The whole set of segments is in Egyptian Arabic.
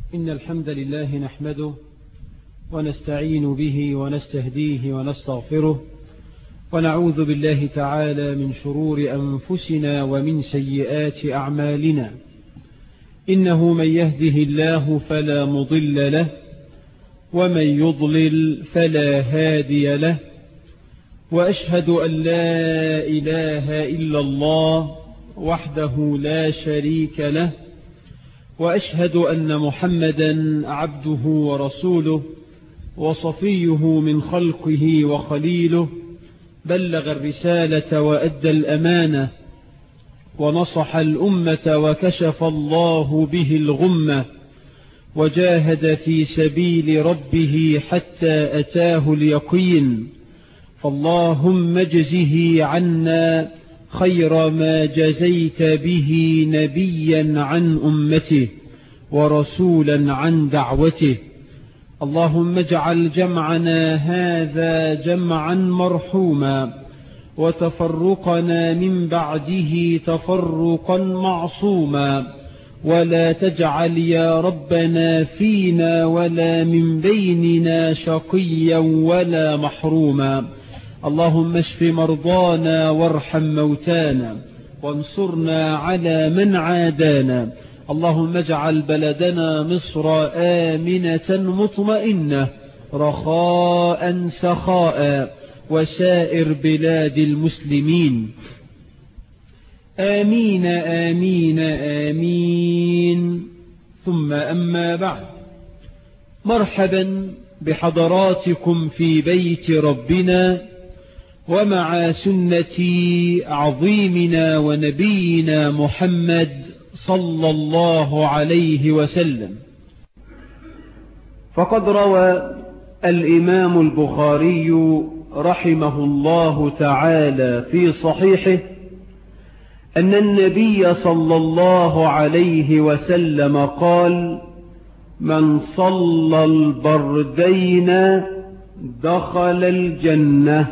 إن الحمد لله نحمده ونستعين به ونستهديه ونستغفره ونعوذ بالله تعالى من شرور أنفسنا ومن سيئات أعمالنا إنه من يهده الله فلا مضل له ومن يضلل فلا هادي له وأشهد أن لا إله إلا الله وحده لا شريك له وأشهد أن محمدا عبده ورسوله وصفيه من خلقه وخليله بلغ الرسالة وأدى الأمانة ونصح الأمة وكشف الله به الغمة وجاهد في سبيل ربه حتى أتاه اليقين فاللهم اجزه عنا خير ما جزيت به نبيا عن أمته ورسولا عن دعوته اللهم اجعل جمعنا هذا جمعا مرحوما وتفرقنا من بعده تفرقا معصوما ولا تجعل يا ربنا فينا ولا من بيننا شقيا ولا محروما اللهم اشف مرضانا وارحم موتانا وانصرنا على من عادانا اللهم اجعل بلدنا مصر آمنة مطمئنة رخاء سخاء وسائر بلاد المسلمين آمين آمين آمين ثم أما بعد مرحبا بحضراتكم في بيت ربنا ومع سنة عظيمنا ونبينا محمد صلى الله عليه وسلم فقد روى الإمام البخاري رحمه الله تعالى في صحيحه أن النبي صلى الله عليه وسلم قال من صلى البردين دخل الجنة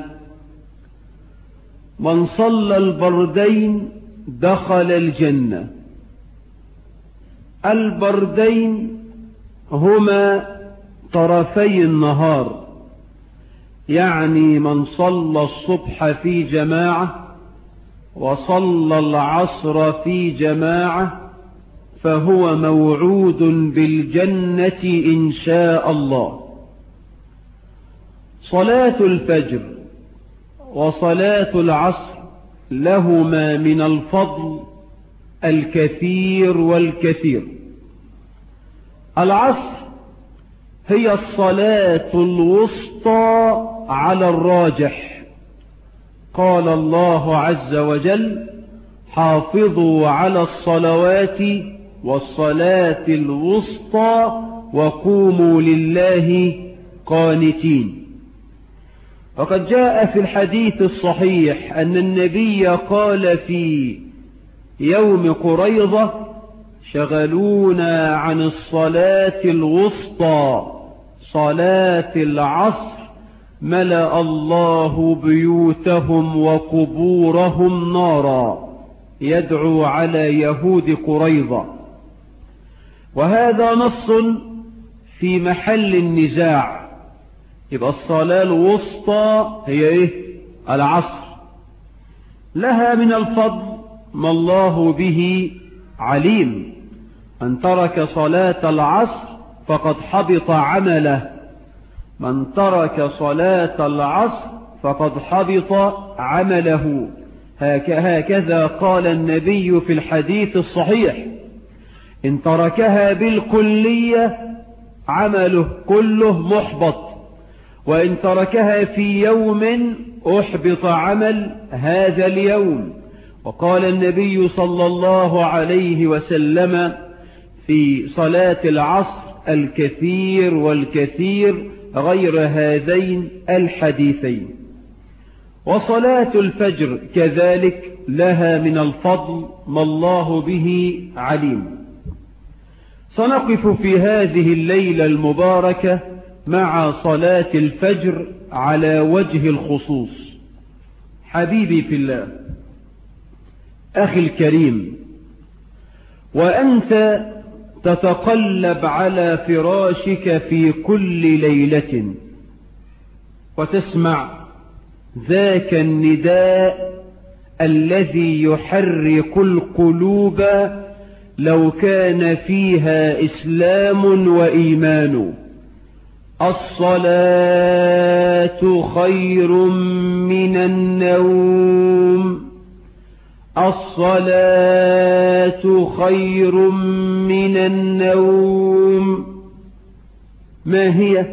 من صلى البردين دخل الجنة البردين هما طرفي النهار يعني من صلى الصبح في جماعة وصلى العصر في جماعة فهو موعود بالجنة إن شاء الله صلاة الفجر وصلاة العصر لهما من الفضل الكثير والكثير العصر هي الصلاة الوسطى على الراجح قال الله عز وجل حافظوا على الصلوات والصلاة الوسطى وقوموا لله قانتين وقد جاء في الحديث الصحيح أن النبي قال في يوم قريضة شغلونا عن الصلاة الوسطى صلاة العصر ملأ الله بيوتهم وقبورهم نارا يدعو على يهود قريضة وهذا نص في محل النزاع يبقى الصلاة الوسطى هي ايه العصر لها من الفضل ما الله به عليم من ترك صلاة العصر فقد حبط عمله من ترك صلاة العصر فقد حبط عمله هكذا قال النبي في الحديث الصحيح إن تركها بالكلية عمله كله محبط وإن تركها في يوم أحبط عمل هذا اليوم وقال النبي صلى الله عليه وسلم في صلاة العصر الكثير والكثير غير هذين الحديثين وصلاة الفجر كذلك لها من الفضل ما الله به عليم سنقف في هذه الليلة المباركة مع صلاة الفجر على وجه الخصوص حبيبي في الله أخي الكريم وأنت تتقلب على فراشك في كل ليلة وتسمع ذاك النداء الذي يحرك القلوب لو كان فيها إسلام وإيمان الصلاة خير من النوم الصلاة خير من النوم ما هي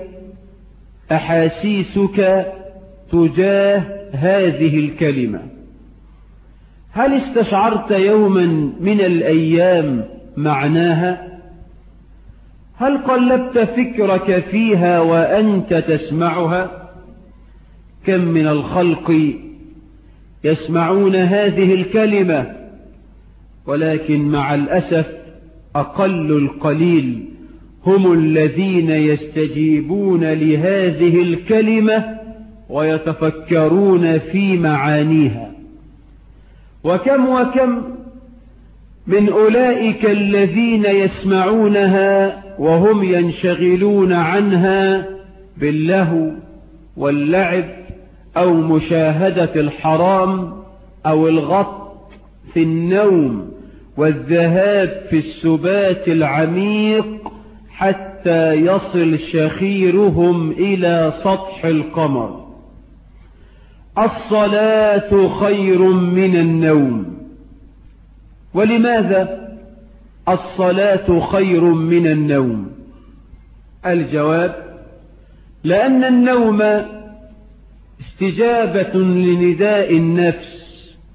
أحاسيسك تجاه هذه الكلمة هل استشعرت يوما من الأيام معناها هل قلبت فكرك فيها وأنت تسمعها كم من الخلق يسمعون هذه الكلمة ولكن مع الأسف أقل القليل هم الذين يستجيبون لهذه الكلمة ويتفكرون في معانيها وكم وكم من أولئك الذين يسمعونها وهم ينشغلون عنها باللهو واللعب أو مشاهدة الحرام أو الغط في النوم والذهاب في السبات العميق حتى يصل شخيرهم إلى سطح القمر الصلاة خير من النوم ولماذا الصلاة خير من النوم الجواب لأن النوم استجابة لنداء النفس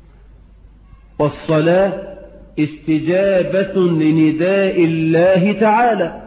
والصلاة استجابة لنداء الله تعالى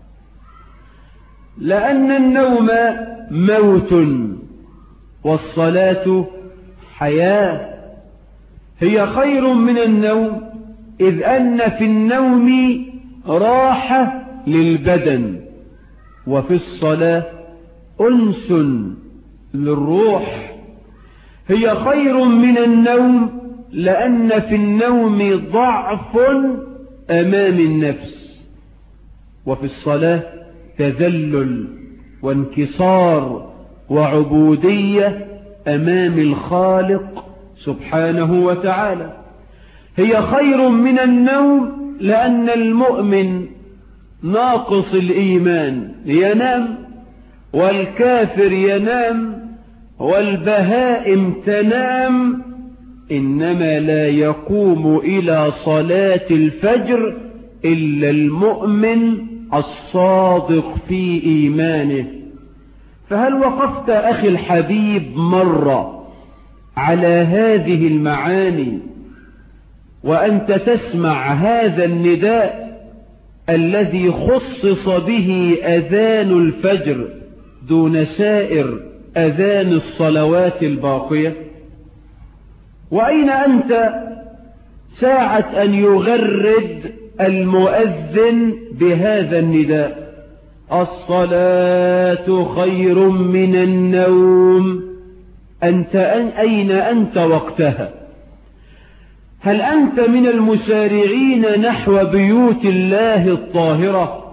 لأن النوم موت والصلاة حياة هي خير من النوم إذ أن في النوم راحة للبدن وفي الصلاة أنس للروح هي خير من النوم لأن في النوم ضعف أمام النفس وفي الصلاة تذلل وانكسار وعبودية أمام الخالق سبحانه وتعالى هي خير من النوم لأن المؤمن ناقص الإيمان ينام والكافر ينام والبهائم تنام إنما لا يقوم إلى صلاة الفجر إلا المؤمن الصادق في إيمانه فهل وقفت أخي الحبيب مرة على هذه المعاني وأنت تسمع هذا النداء الذي خصص به أذان الفجر دون سائر أذان الصلوات الباقية وأين أنت ساعة أن يغرد المؤذن بهذا النداء الصلاة خير من النوم أنت أين أنت وقتها هل أنت من المسارعين نحو بيوت الله الطاهرة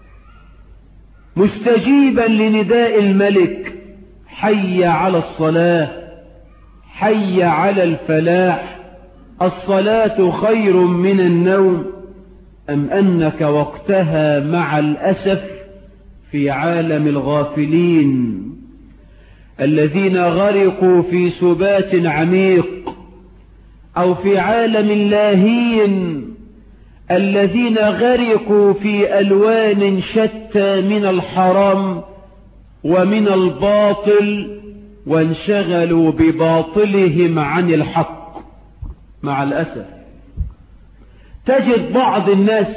مستجيبا لنداء الملك حي على الصلاة حي على الفلاح الصلاة خير من النوم أم أنك وقتها مع الأسف في عالم الغافلين الذين غرقوا في سبات عميق أو في عالم اللاهين الذين غرقوا في ألوان شتى من الحرام ومن الباطل وانشغلوا بباطلهم عن الحق مع الأسف تجد بعض الناس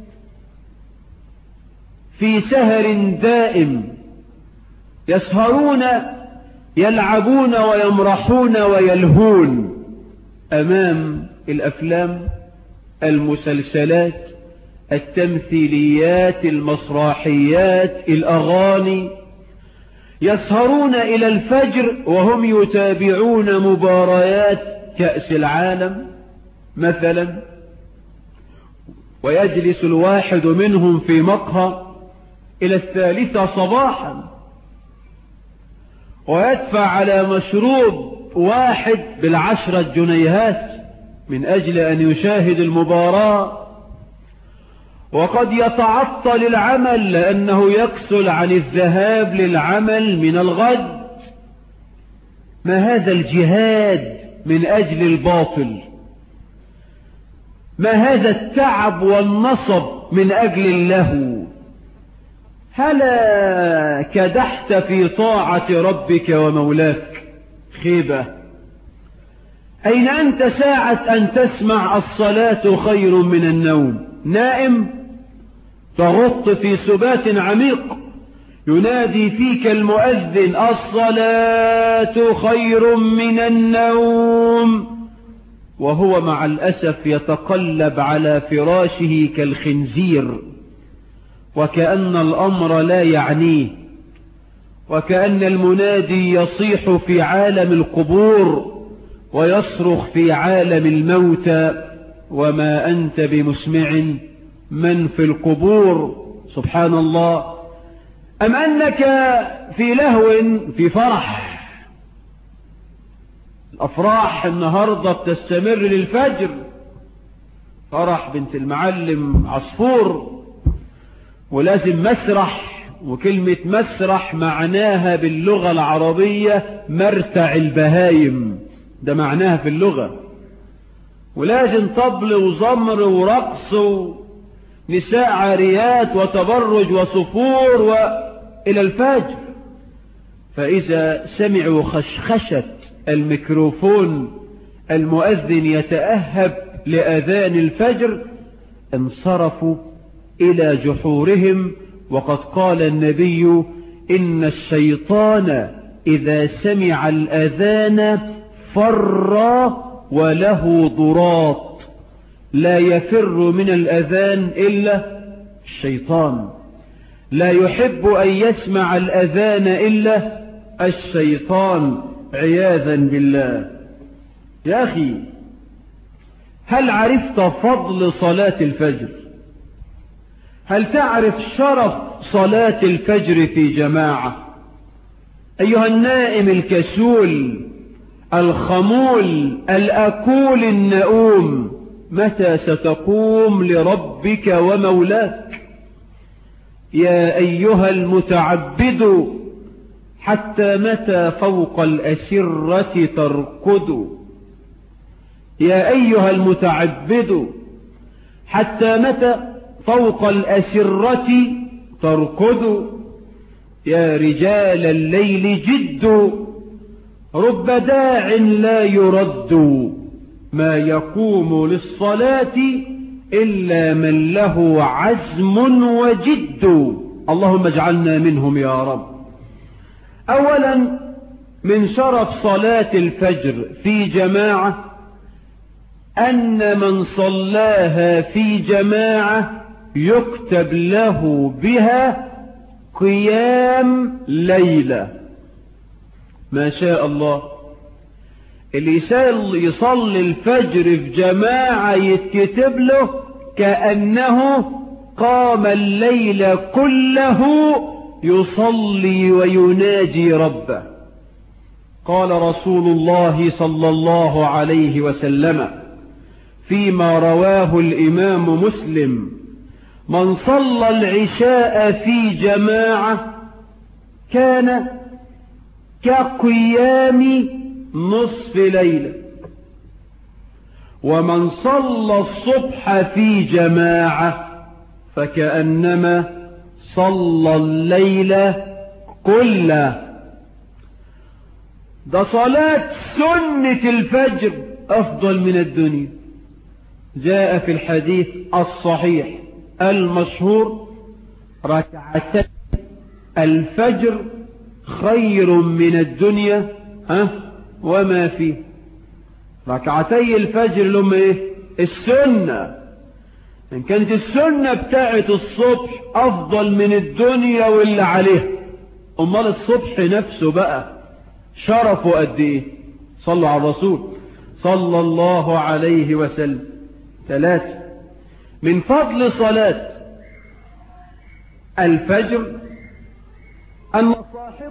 في سهر دائم يسهرون يلعبون ويمرحون ويلهون أمام الأفلام المسلسلات التمثيليات المسرحيات الأغاني يسهرون إلى الفجر وهم يتابعون مباريات كأس العالم مثلا ويجلس الواحد منهم في مقهى إلى الثالثة صباحا ويدفع على مشروب واحد بالعشرة جنيهات من أجل أن يشاهد المباراة وقد يتعطل العمل لأنه يكسل عن الذهاب للعمل من الغد ما هذا الجهاد من أجل الباطل ما هذا التعب والنصب من أجل اللهو هلا كدحت في طاعة ربك ومولاك خيبة أين أنت ساعة أن تسمع الصلاة خير من النوم نائم تغط في سبات عميق ينادي فيك المؤذن الصلاة خير من النوم وهو مع الأسف يتقلب على فراشه كالخنزير وكأن الأمر لا يعنيه وكأن المنادي يصيح في عالم القبور ويصرخ في عالم الموتى وما أنت بمسمع من في القبور سبحان الله أم أنك في لهو في فرح الأفراح النهاردة بتستمر للفجر فرح بنت المعلم عصفور ولازم مسرح وكلمة مسرح معناها باللغة العربية مرتع البهايم ده معناها في اللغة ولازم طبل وزمر ورقص ونساء عاريات وتبرج وصفور وإلى الفجر فإذا سمعوا خشخشة الميكروفون المؤذن يتأهب لأذان الفجر انصرفوا إلى جحورهم وقد قال النبي إن الشيطان إذا سمع الأذان فر وله ضراط لا يفر من الأذان إلا الشيطان لا يحب أن يسمع الأذان إلا الشيطان عياذا بالله يا أخي هل عرفت فضل صلاة الفجر هل تعرف شرف صلاة الفجر في جماعة أيها النائم الكسول الخمول الأكول النؤوم متى ستقوم لربك ومولاك يا أيها المتعبد حتى متى فوق الأسرة تركد يا أيها المتعبد حتى متى فوق الأسرة تركد يا رجال الليل جد رب داع لا يرد ما يقوم للصلاة إلا من له عزم وجد اللهم اجعلنا منهم يا رب أولا من شرف صلاة الفجر في جماعة أن من صلاها في جماعة يكتب له بها قيام ليلة ما شاء الله اللي يصلي الفجر في جماعة يتكتب له كأنه قام الليل كله يصلي ويناجي ربه قال رسول الله صلى الله عليه وسلم فيما رواه الإمام مسلم من صلى العشاء في جماعة كان كقيام نصف ليلة ومن صلى الصبح في جماعة فكأنما صلى الليل كله ده صلاة سنة الفجر أفضل من الدنيا جاء في الحديث الصحيح المشهور ركعتي الفجر خير من الدنيا ها وما فيه ركعتي الفجر لهم ايه السنة ان كانت السنة بتاعت الصبح افضل من الدنيا واللي عليه امال الصبح نفسه بقى شرفه قد ايه صلوا على الرسول صلى الله عليه وسلم ثلاثة من فضل صلاة الفجر أن صاحب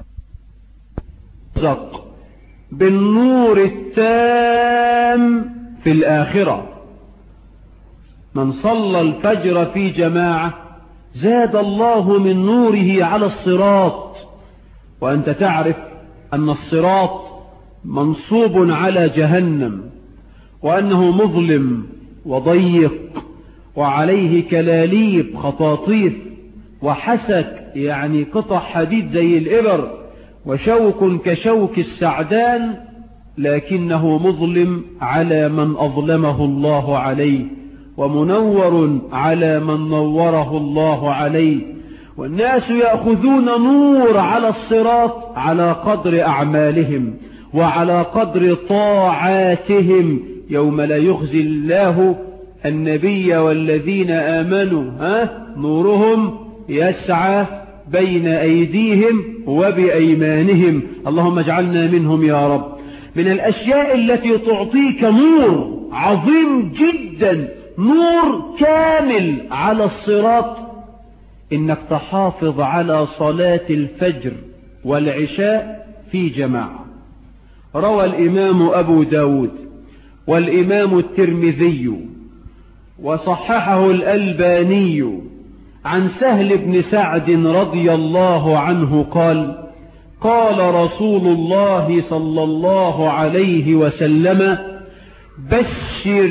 زق بالنور التام في الآخرة من صلى الفجر في جماعة زاد الله من نوره على الصراط وأنت تعرف أن الصراط منصوب على جهنم وأنه مظلم وضيق وعليه كلاليب خطاطيف وحسك يعني قطع حديد زي الإبر وشوك كشوك السعدان لكنه مظلم على من أظلمه الله عليه ومنور على من نوره الله عليه والناس يأخذون نور على الصراط على قدر أعمالهم وعلى قدر طاعاتهم يوم لا يخزي الله النبي والذين آمنوا ها نورهم يسعى بين أيديهم وبأيمانهم اللهم اجعلنا منهم يا رب من الأشياء التي تعطيك نور عظيم جدا نور كامل على الصراط إنك تحافظ على صلاة الفجر والعشاء في جماعة روى الإمام أبو داود والإمام الترمذي وصححه الألباني عن سهل بن سعد رضي الله عنه قال قال رسول الله صلى الله عليه وسلم بشر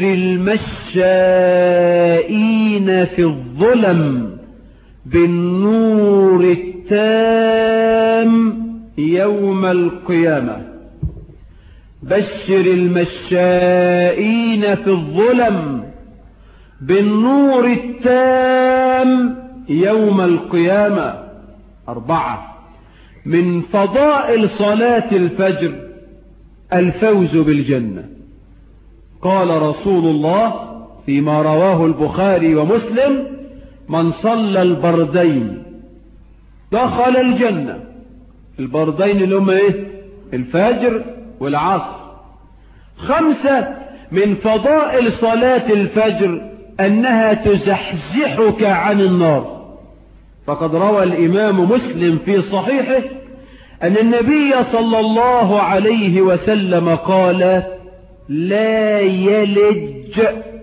المشائين في الظلم بالنور التام يوم القيامة بشر المشائين في الظلم بالنور التام يوم القيامة أربعة من فضائل صلاة الفجر الفوز بالجنة قال رسول الله فيما رواه البخاري ومسلم من صلى البردين دخل الجنة البردين اللي هم ايه الفجر والعصر خمسة من فضائل صلاة الفجر أنها تزحزحك عن النار فقد روى الإمام مسلم في صحيحه أن النبي صلى الله عليه وسلم قال لا يلج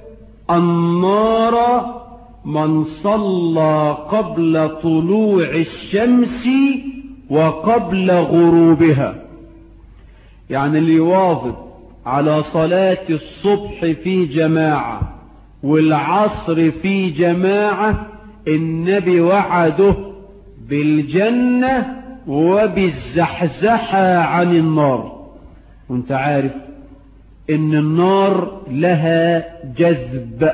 النار من صلى قبل طلوع الشمس وقبل غروبها يعني اللي يواظب على صلاة الصبح في جماعة والعصر في جماعة النبي وعده بالجنة وبالزحزحة عن النار وانت عارف ان النار لها جذب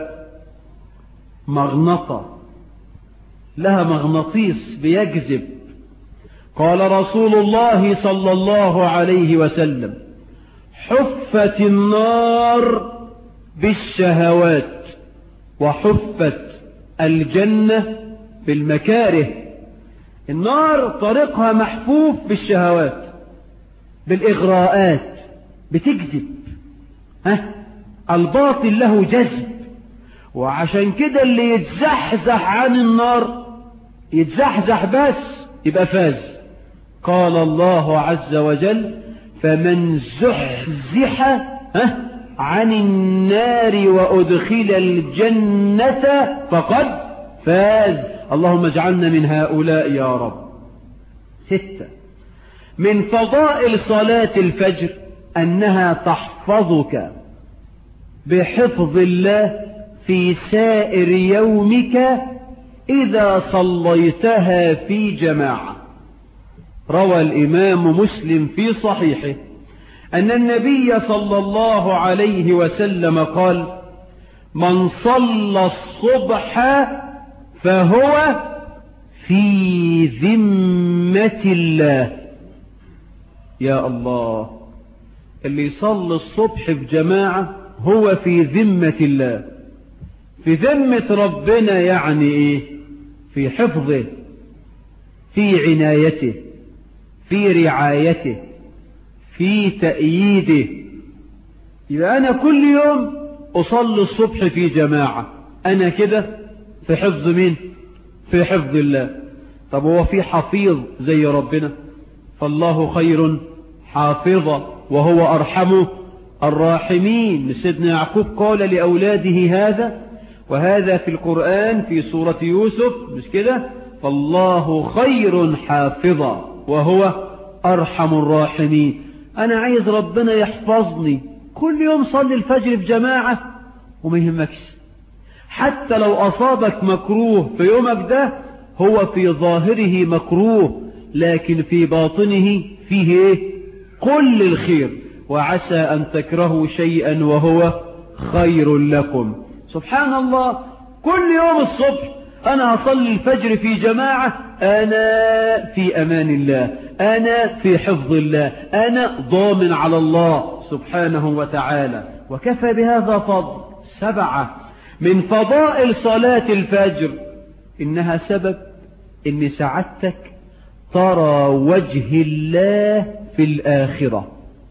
مغنطة لها مغناطيس بيجذب قال رسول الله صلى الله عليه وسلم حفت النار بالشهوات وحفت الجنة بالمكاره النار طريقها محفوف بالشهوات بالإغراءات بتجذب ها الباطل له جذب وعشان كده اللي يتزحزح عن النار يتزحزح بس يبقى فاز قال الله عز وجل فمن زحزح ها عن النار وأدخل الجنة فقد فاز اللهم اجعلنا من هؤلاء يا رب ستة من فضائل صلاة الفجر أنها تحفظك بحفظ الله في سائر يومك إذا صليتها في جماعة روى الإمام مسلم في صحيحه أن النبي صلى الله عليه وسلم قال من صلى الصبح فهو في ذمة الله يا الله اللي يصلي الصبح في جماعة هو في ذمة الله في ذمة ربنا يعني ايه في حفظه في عنايته في رعايته في تأييده يبقى أنا كل يوم أصلي الصبح في جماعة أنا كده في حفظ مين في حفظ الله طب هو في حفيظ زي ربنا فالله خير حافظا وهو أرحم الراحمين سيدنا يعقوب قال لأولاده هذا وهذا في القرآن في سورة يوسف مش كده فالله خير حافظا وهو أرحم الراحمين أنا عايز ربنا يحفظني كل يوم صلي الفجر في جماعة وما يهمكش حتى لو أصابك مكروه في يومك ده هو في ظاهره مكروه لكن في باطنه فيه إيه؟ كل الخير وعسى أن تكرهوا شيئا وهو خير لكم سبحان الله كل يوم الصبح أنا أصلي الفجر في جماعة أنا في أمان الله أنا في حفظ الله أنا ضامن على الله سبحانه وتعالى وكفى بهذا فضل سبعة من فضائل صلاة الفجر إنها سبب إن سعادتك ترى وجه الله في الآخرة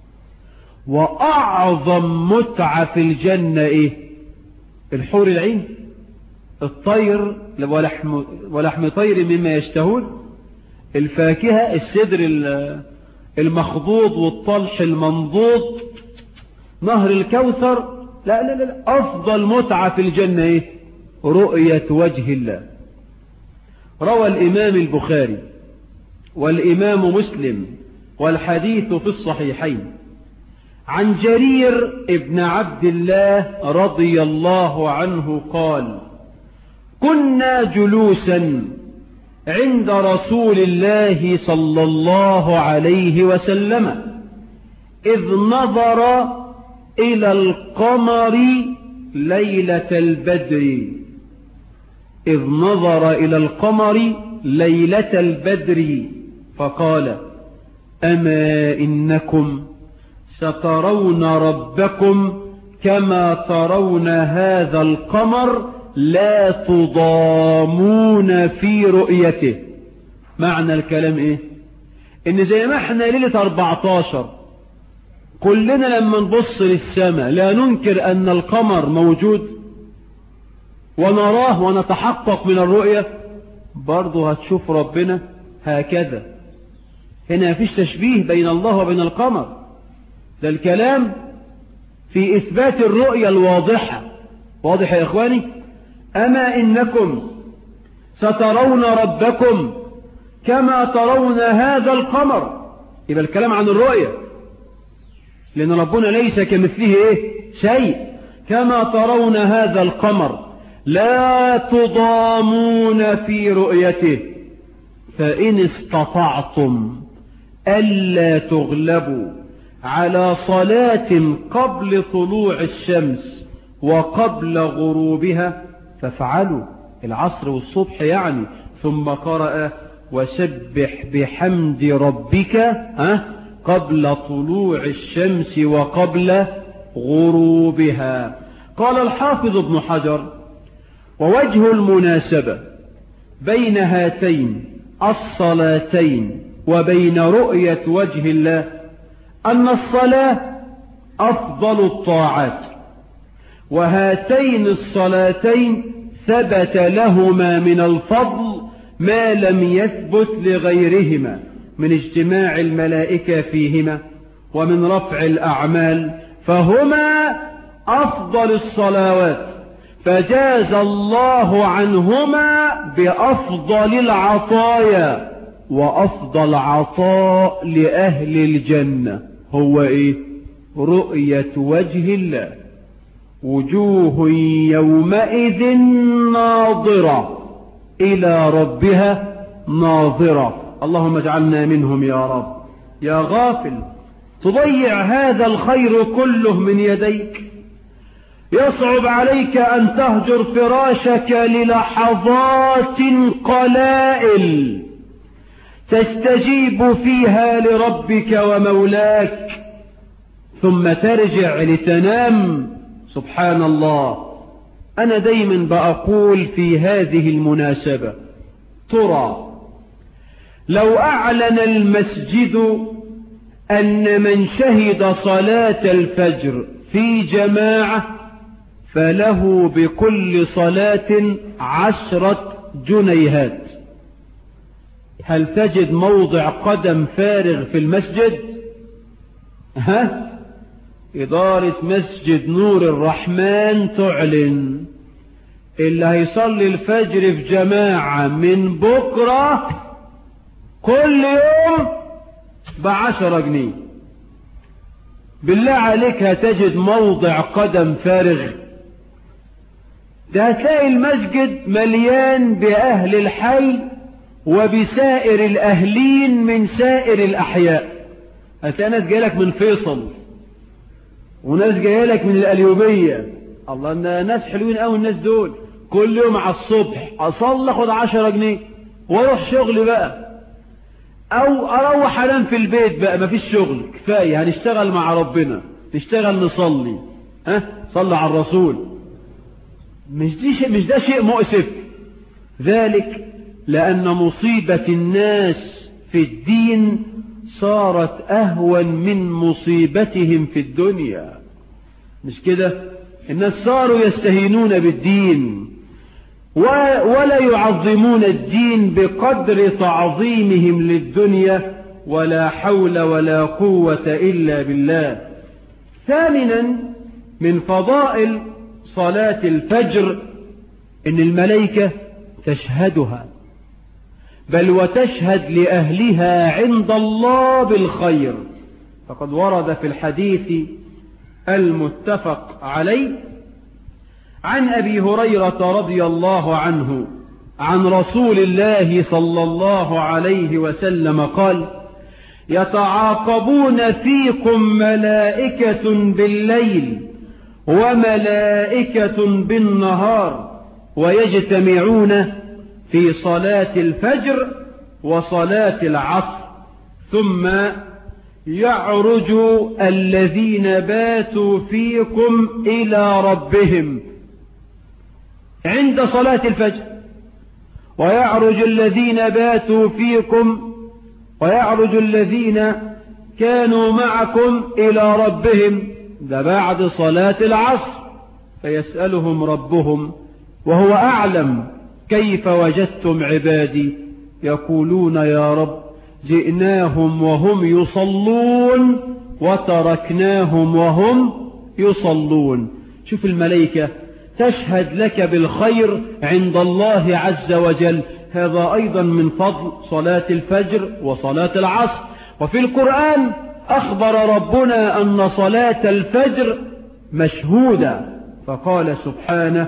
وأعظم متعة في الجنة إيه الحور العين الطير ولحم, ولحم طير مما يشتهون الفاكهة السدر المخضوض والطلح المنضوض نهر الكوثر لا لا لا أفضل متعة في الجنة إيه؟ رؤية وجه الله روى الإمام البخاري والإمام مسلم والحديث في الصحيحين عن جرير ابن عبد الله رضي الله عنه قال كنا جلوسا عند رسول الله صلى الله عليه وسلم إذ نظر إلى القمر ليلة البدر إذ نظر إلى القمر ليلة البدر فقال أما إنكم سترون ربكم كما ترون هذا القمر لا تضامون في رؤيته معنى الكلام ايه ان زي ما احنا ليلة 14 كلنا لما نبص للسماء لا ننكر ان القمر موجود ونراه ونتحقق من الرؤية برضه هتشوف ربنا هكذا هنا فيش تشبيه بين الله وبين القمر ده الكلام في إثبات الرؤية الواضحة واضح يا إخواني أما إنكم سترون ربكم كما ترون هذا القمر يبقى الكلام عن الرؤية لأن ربنا ليس كمثله إيه؟ شيء كما ترون هذا القمر لا تضامون في رؤيته فإن استطعتم ألا تغلبوا على صلاة قبل طلوع الشمس وقبل غروبها فافعلوا العصر والصبح يعني ثم قرأ وسبح بحمد ربك ها قبل طلوع الشمس وقبل غروبها قال الحافظ ابن حجر ووجه المناسبة بين هاتين الصلاتين وبين رؤية وجه الله أن الصلاة أفضل الطاعات وهاتين الصلاتين ثبت لهما من الفضل ما لم يثبت لغيرهما من اجتماع الملائكة فيهما ومن رفع الأعمال فهما أفضل الصلوات فجاز الله عنهما بأفضل العطايا وأفضل عطاء لأهل الجنة هو إيه رؤية وجه الله وجوه يومئذ ناظرة إلى ربها ناظرة اللهم اجعلنا منهم يا رب يا غافل تضيع هذا الخير كله من يديك يصعب عليك أن تهجر فراشك للحظات قلائل تستجيب فيها لربك ومولاك ثم ترجع لتنام سبحان الله أنا دايما بأقول في هذه المناسبة ترى لو أعلن المسجد أن من شهد صلاة الفجر في جماعة فله بكل صلاة عشرة جنيهات هل تجد موضع قدم فارغ في المسجد ها إدارة مسجد نور الرحمن تعلن اللي هيصلي الفجر في جماعة من بكرة كل يوم بعشرة جنيه بالله عليك هتجد موضع قدم فارغ ده هتلاقي المسجد مليان بأهل الحي وبسائر الأهلين من سائر الأحياء هتلاقي ناس جايلك من فيصل وناس جايلك من الأليوبية الله ناس حلوين قوي الناس دول كل يوم على الصبح أصلي أخد عشرة جنيه وأروح شغلي بقى أو أروح أنام في البيت بقى مفيش شغل كفاية هنشتغل مع ربنا نشتغل نصلي ها صلى على الرسول مش دي شيء مش ده شيء مؤسف ذلك لأن مصيبة الناس في الدين صارت أهون من مصيبتهم في الدنيا مش كده الناس صاروا يستهينون بالدين ولا يعظمون الدين بقدر تعظيمهم للدنيا ولا حول ولا قوة إلا بالله ثامنا من فضائل صلاة الفجر إن الملائكة تشهدها بل وتشهد لأهلها عند الله بالخير فقد ورد في الحديث المتفق عليه عن أبي هريرة رضي الله عنه عن رسول الله صلى الله عليه وسلم قال يتعاقبون فيكم ملائكة بالليل وملائكة بالنهار ويجتمعون في صلاة الفجر وصلاة العصر ثم يعرج الذين باتوا فيكم إلى ربهم عند صلاة الفجر ويعرج الذين باتوا فيكم ويعرج الذين كانوا معكم إلى ربهم ده بعد صلاة العصر فيسألهم ربهم وهو أعلم كيف وجدتم عبادي يقولون يا رب جئناهم وهم يصلون وتركناهم وهم يصلون شوف الملائكة تشهد لك بالخير عند الله عز وجل هذا أيضا من فضل صلاة الفجر وصلاة العصر وفي القرآن أخبر ربنا أن صلاة الفجر مشهودة فقال سبحانه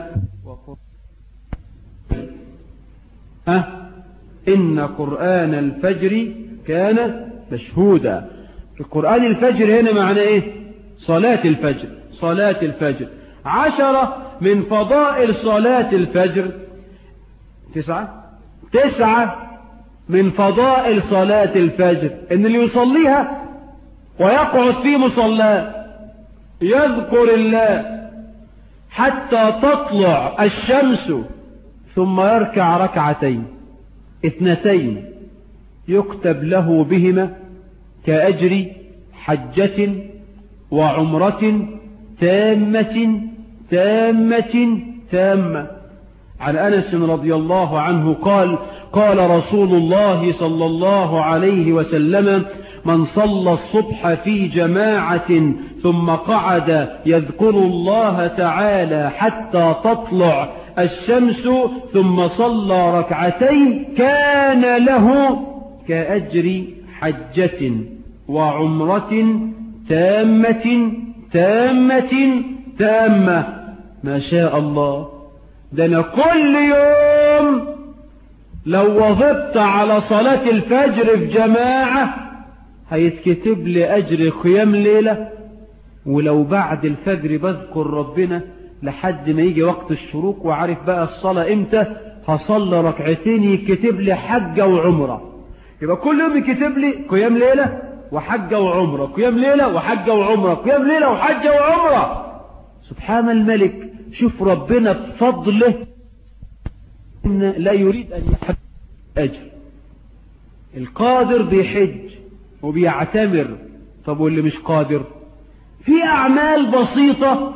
ها إن قرآن الفجر كان مشهودا القرآن الفجر هنا معنى إيه صلاة الفجر صلاة الفجر عشرة من فضائل صلاة الفجر تسعة تسعة من فضائل صلاة الفجر ان اللي يصليها ويقعد في مصلاه يذكر الله حتى تطلع الشمس ثم يركع ركعتين اثنتين يكتب له بهما كأجر حجة وعمرة تامة تامة تامة عن أنس رضي الله عنه قال قال رسول الله صلى الله عليه وسلم من صلى الصبح في جماعة ثم قعد يذكر الله تعالى حتى تطلع الشمس ثم صلى ركعتين كان له كأجر حجة وعمرة تامة تامة تامة ما شاء الله ده أنا كل يوم لو وظبت على صلاة الفجر في جماعة هيتكتب لي أجر قيام ليلة ولو بعد الفجر بذكر ربنا لحد ما يجي وقت الشروق وعارف بقى الصلاة امتى هصلي ركعتين يكتب لي حجة وعمرة يبقى كل يوم يكتب لي قيام ليلة وحجة وعمرة قيام ليلة وحجة وعمرة قيام ليلة وحجة وعمرة سبحان الملك شوف ربنا بفضله إن لا يريد أن يحب أجر القادر بيحج وبيعتمر طب واللي مش قادر في أعمال بسيطة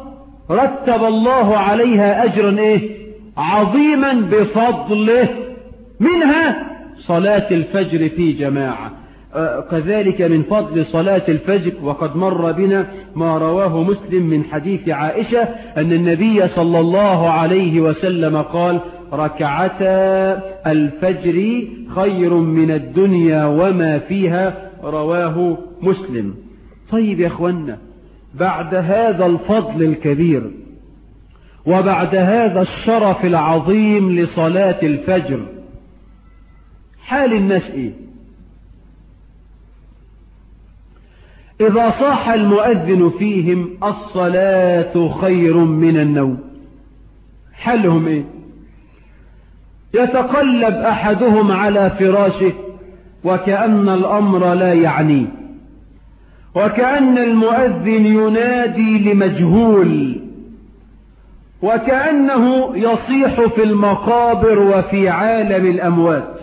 رتب الله عليها أجرا إيه عظيما بفضله منها صلاة الفجر في جماعة كذلك من فضل صلاة الفجر وقد مر بنا ما رواه مسلم من حديث عائشة أن النبي صلى الله عليه وسلم قال ركعتا الفجر خير من الدنيا وما فيها رواه مسلم طيب يا اخوانا بعد هذا الفضل الكبير وبعد هذا الشرف العظيم لصلاة الفجر حال الناس ايه إذا صاح المؤذن فيهم الصلاة خير من النوم حالهم إيه يتقلب أحدهم على فراشه وكأن الأمر لا يعنيه وكأن المؤذن ينادي لمجهول وكأنه يصيح في المقابر وفي عالم الأموات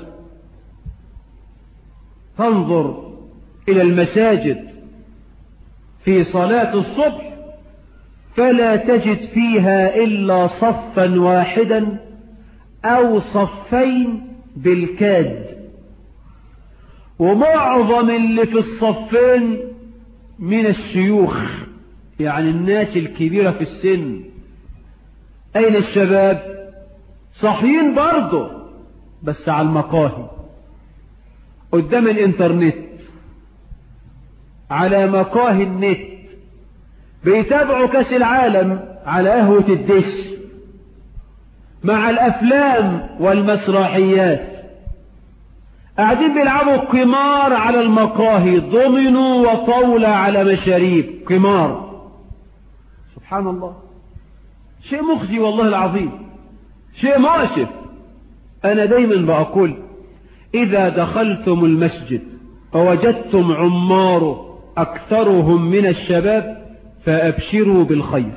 تنظر إلى المساجد في صلاة الصبح فلا تجد فيها إلا صفا واحدا أو صفين بالكاد ومعظم اللي في الصفين من الشيوخ يعني الناس الكبيرة في السن أين الشباب صحيين برضه بس على المقاهي قدام الانترنت على مقاهي النت بيتابعوا كاس العالم على قهوة الدش مع الأفلام والمسرحيات قاعدين بيلعبوا قمار على المقاهي ضمنوا وطاولة على مشاريب قمار سبحان الله شيء مخزي والله العظيم شيء مؤسف أنا دايما بقول إذا دخلتم المسجد فوجدتم عماره أكثرهم من الشباب فأبشروا بالخير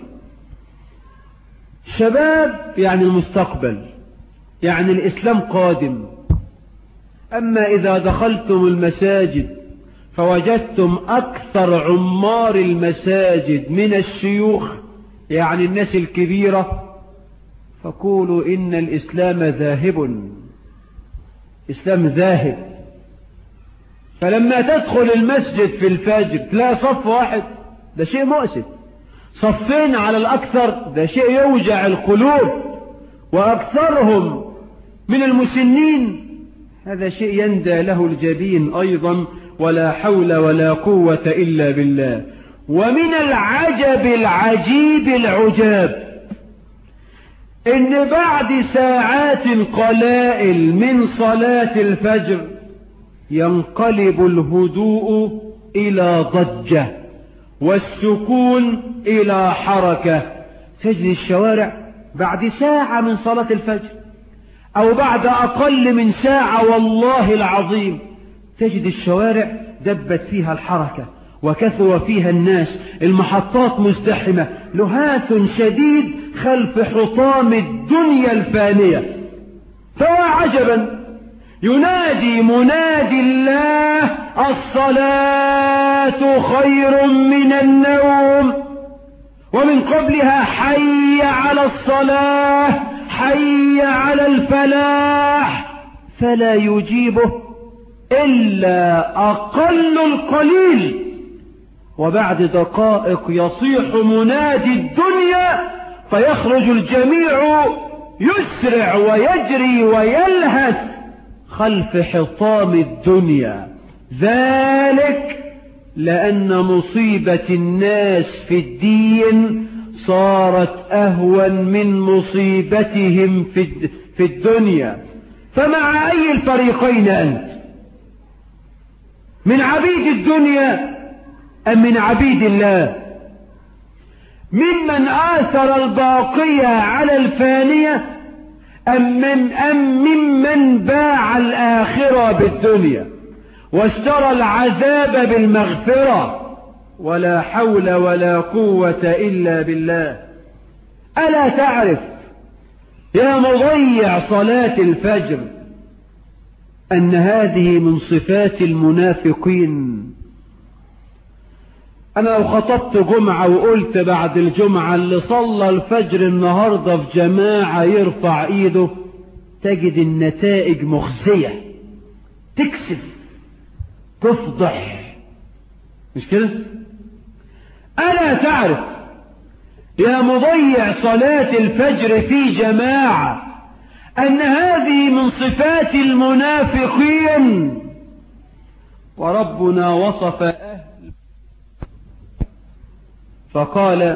شباب يعني المستقبل يعني الإسلام قادم أما إذا دخلتم المساجد فوجدتم أكثر عمار المساجد من الشيوخ يعني الناس الكبيرة فقولوا إن الإسلام ذاهب إسلام ذاهب فلما تدخل المسجد في الفجر تلاقي صف واحد ده شيء مؤسف صفين على الأكثر ده شيء يوجع القلوب وأكثرهم من المسنين هذا شيء يندى له الجبين أيضا ولا حول ولا قوة إلا بالله ومن العجب العجيب العجاب إن بعد ساعات قلائل من صلاة الفجر ينقلب الهدوء إلى ضجة والسكون إلى حركة تجري الشوارع بعد ساعة من صلاة الفجر أو بعد أقل من ساعة والله العظيم تجد الشوارع دبت فيها الحركة وكثر فيها الناس المحطات مزدحمة لهاث شديد خلف حطام الدنيا الفانية فوا عجبا ينادي منادي الله الصلاة خير من النوم ومن قبلها حي على الصلاة حي على الفلاح فلا يجيبه إلا أقل القليل وبعد دقائق يصيح منادي الدنيا فيخرج الجميع يسرع ويجري ويلهث خلف حطام الدنيا ذلك لأن مصيبة الناس في الدين صارت أهون من مصيبتهم في في الدنيا فمع أي الفريقين أنت من عبيد الدنيا أم من عبيد الله ممن آثر الباقية على الفانية أم, من أم ممن باع الآخرة بالدنيا واشترى العذاب بالمغفرة ولا حول ولا قوة إلا بالله ألا تعرف يا مضيع صلاة الفجر أن هذه من صفات المنافقين أنا لو خطبت جمعة وقلت بعد الجمعة اللي صلى الفجر النهاردة في جماعة يرفع إيده تجد النتائج مخزية تكسف تفضح مش كده ألا تعرف يا مضيع صلاة الفجر في جماعة أن هذه من صفات المنافقين وربنا وصف أهل فقال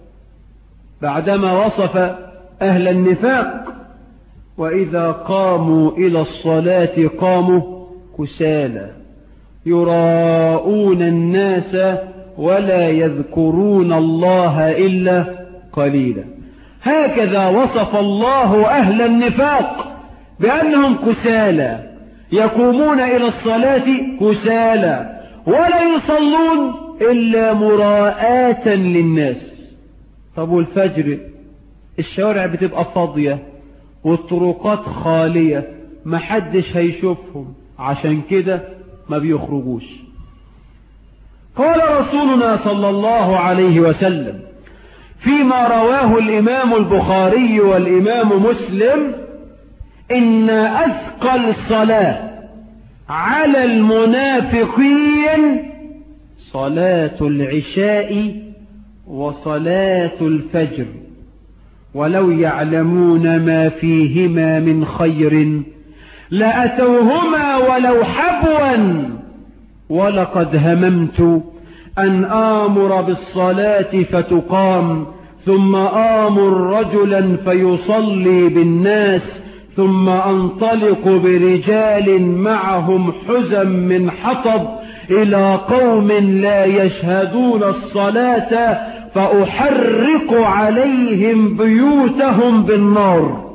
بعدما وصف أهل النفاق وإذا قاموا إلى الصلاة قاموا كسالى يراءون الناس ولا يذكرون الله إلا قليلا هكذا وصف الله أهل النفاق بأنهم كسالى يقومون إلى الصلاة كسالى ولا يصلون إلا مراءة للناس طب والفجر الشوارع بتبقى فاضية والطرقات خالية محدش هيشوفهم عشان كده ما بيخرجوش قال رسولنا صلى الله عليه وسلم فيما رواه الإمام البخاري والإمام مسلم إن أثقل الصلاة على المنافقين صلاة العشاء وصلاة الفجر ولو يعلمون ما فيهما من خير لأتوهما ولو حبوا ولقد هممت أن آمر بالصلاة فتقام ثم آمر رجلا فيصلي بالناس ثم أنطلق برجال معهم حزم من حطب إلى قوم لا يشهدون الصلاة فأحرق عليهم بيوتهم بالنار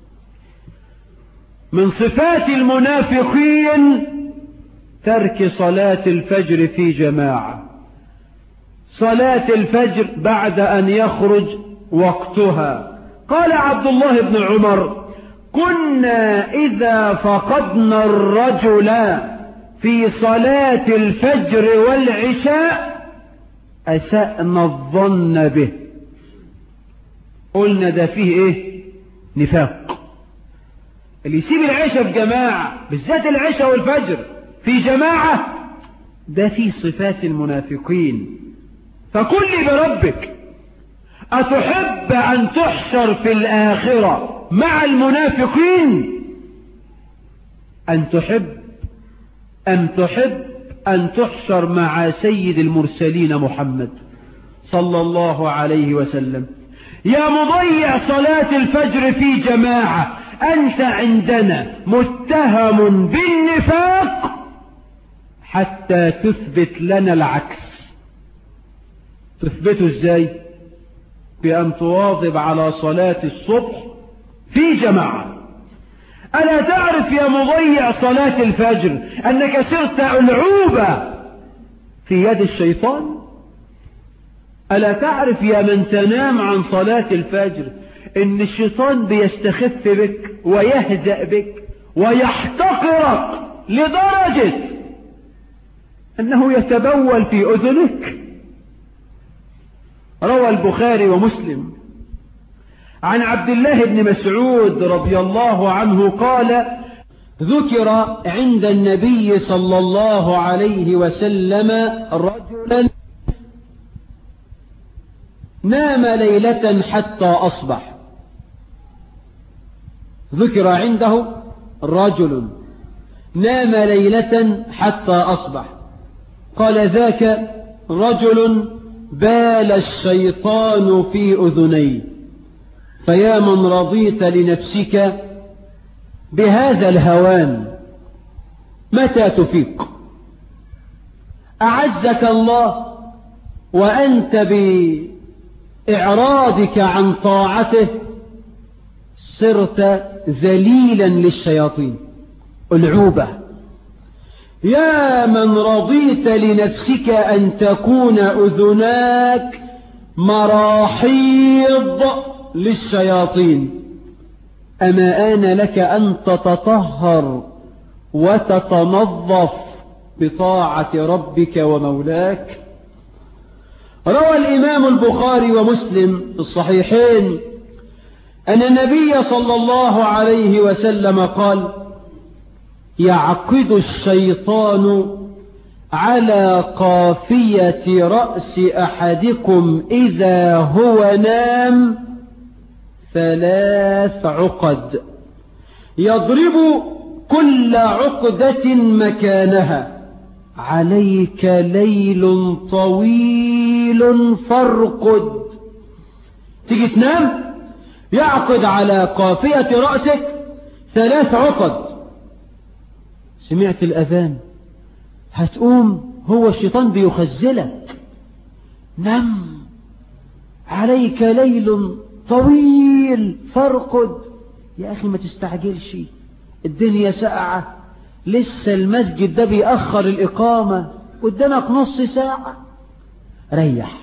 من صفات المنافقين ترك صلاة الفجر في جماعة صلاة الفجر بعد أن يخرج وقتها قال عبد الله بن عمر كنا إذا فقدنا الرجل في صلاة الفجر والعشاء أسأنا الظن به قلنا ده فيه ايه نفاق اللي يسيب العشاء في جماعة بالذات العشاء والفجر في جماعة ده فيه صفات المنافقين فقل لي بربك أتحب أن تحشر في الآخرة مع المنافقين أن تحب أم تحب أن تحشر مع سيد المرسلين محمد صلى الله عليه وسلم يا مضيع صلاة الفجر في جماعة أنت عندنا متهم بالنفاق حتى تثبت لنا العكس تثبته ازاي بأن تواظب على صلاة الصبح في جماعة ألا تعرف يا مضيع صلاة الفجر أنك صرت ألعوبة في يد الشيطان ألا تعرف يا من تنام عن صلاة الفجر إن الشيطان بيستخف بك ويهزأ بك ويحتقرك لدرجة أنه يتبول في أذنك روى البخاري ومسلم عن عبد الله بن مسعود رضي الله عنه قال ذكر عند النبي صلى الله عليه وسلم رجلا نام ليلة حتى أصبح ذكر عنده رجل نام ليلة حتى أصبح قال ذاك رجل بال الشيطان في أذنيه فيا من رضيت لنفسك بهذا الهوان متى تفيق أعزك الله وأنت بإعراضك عن طاعته صرت ذليلا للشياطين العوبة يا من رضيت لنفسك أن تكون أذناك مراحيض للشياطين أما آن لك أن تتطهر وتتنظف بطاعة ربك ومولاك روى الإمام البخاري ومسلم في الصحيحين أن النبي صلى الله عليه وسلم قال يعقد الشيطان على قافية رأس أحدكم إذا هو نام ثلاث عقد يضرب كل عقدة مكانها عليك ليل طويل فارقد تيجي تنام يعقد على قافية رأسك ثلاث عقد سمعت الأذان هتقوم هو الشيطان بيخزلك نم عليك ليل طويل فارقد يا أخي ما تستعجلش الدنيا ساعة لسه المسجد ده بيأخر الإقامة قدامك نص ساعة ريح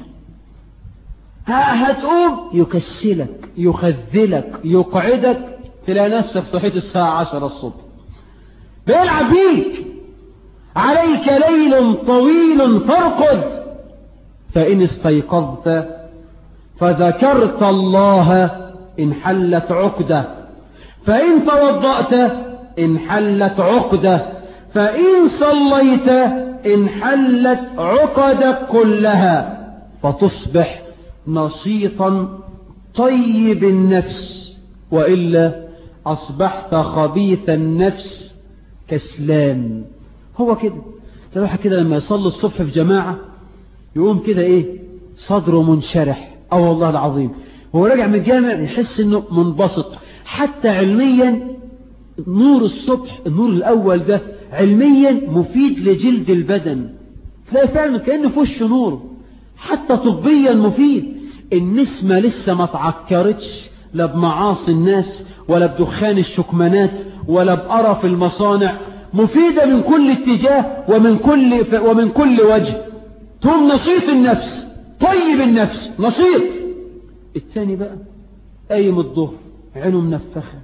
هتقوم يكسلك يخذلك يقعدك تلاقي نفسك صحيت الساعة عشر الصبح بيلعب بيك عليك ليل طويل فارقد فإن استيقظت فذكرت الله انحلت عقدة فإن توضأت انحلت عقدة فإن صليت انحلت عقدك كلها فتصبح نشيطا طيب النفس وإلا أصبحت خبيث النفس كسلان هو كده تروح كده لما يصلي الصبح في جماعة يقوم كده ايه صدره منشرح اه والله العظيم هو راجع من الجامع يحس انه منبسط حتى علميا نور الصبح النور الاول ده علميا مفيد لجلد البدن تلاقي فعلا كأنه في وشه نور حتى طبيا مفيد النسمة لسه ما تعكرتش لا بمعاصي الناس ولا بدخان الشكمانات ولا بقرف المصانع مفيدة من كل اتجاه ومن كل, ومن كل وجه تقوم نشيط النفس طيب النفس نشيط الثاني بقى قايم الظهر عينه منفخة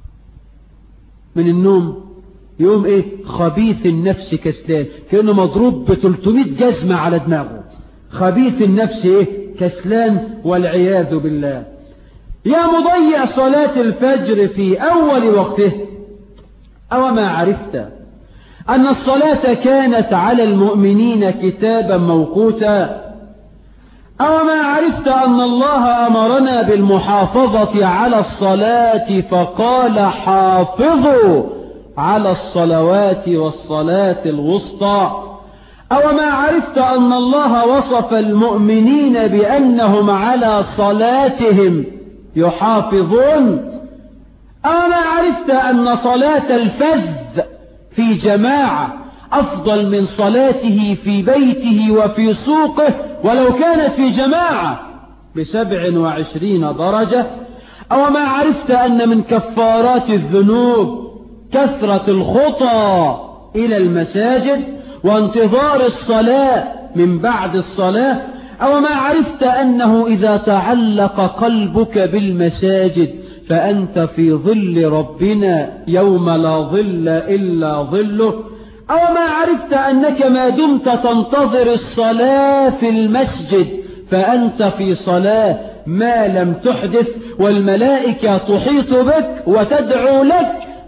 من النوم يوم ايه خبيث النفس كسلان كأنه مضروب ب 300 جزمة على دماغه خبيث النفس ايه كسلان والعياذ بالله يا مضيع صلاة الفجر في أول وقته أو ما عرفت أن الصلاة كانت على المؤمنين كتابا موقوتا أو ما عرفت أن الله أمرنا بالمحافظة على الصلاة فقال حافظوا على الصلوات والصلاة الوسطى أو ما عرفت أن الله وصف المؤمنين بأنهم على صلاتهم يحافظون أو ما عرفت أن صلاة الفذ في جماعة أفضل من صلاته في بيته وفي سوقه ولو كانت في جماعة بسبع وعشرين درجة أو ما عرفت أن من كفارات الذنوب كثرة الخطى إلى المساجد وانتظار الصلاة من بعد الصلاة أو ما عرفت أنه إذا تعلق قلبك بالمساجد فأنت في ظل ربنا يوم لا ظل إلا ظله أو ما عرفت أنك ما دمت تنتظر الصلاة في المسجد فأنت في صلاة ما لم تحدث والملائكة تحيط بك وتدعو لك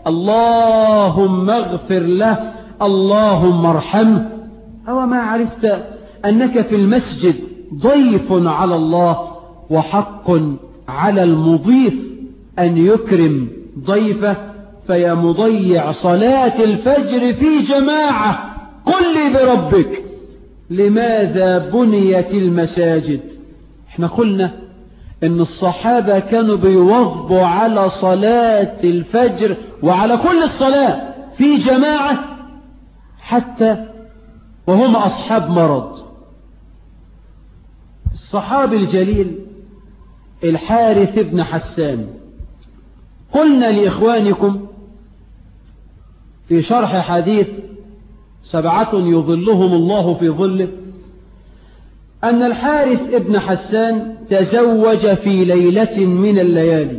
اللهم اغفر له اللهم ارحمه أو ما عرفت أنك في المسجد ضيف على الله وحق على المضيف أن يكرم ضيفه فيا مضيع صلاة الفجر في جماعة قل لي بربك لماذا بنيت المساجد احنا قلنا ان الصحابة كانوا بيواظبوا على صلاة الفجر وعلى كل الصلاة في جماعة حتى وهم أصحاب مرض الصحابي الجليل الحارث بن حسان قلنا لإخوانكم في شرح حديث سبعة يظلهم الله في ظله أن الحارث ابن حسان تزوج في ليلة من الليالي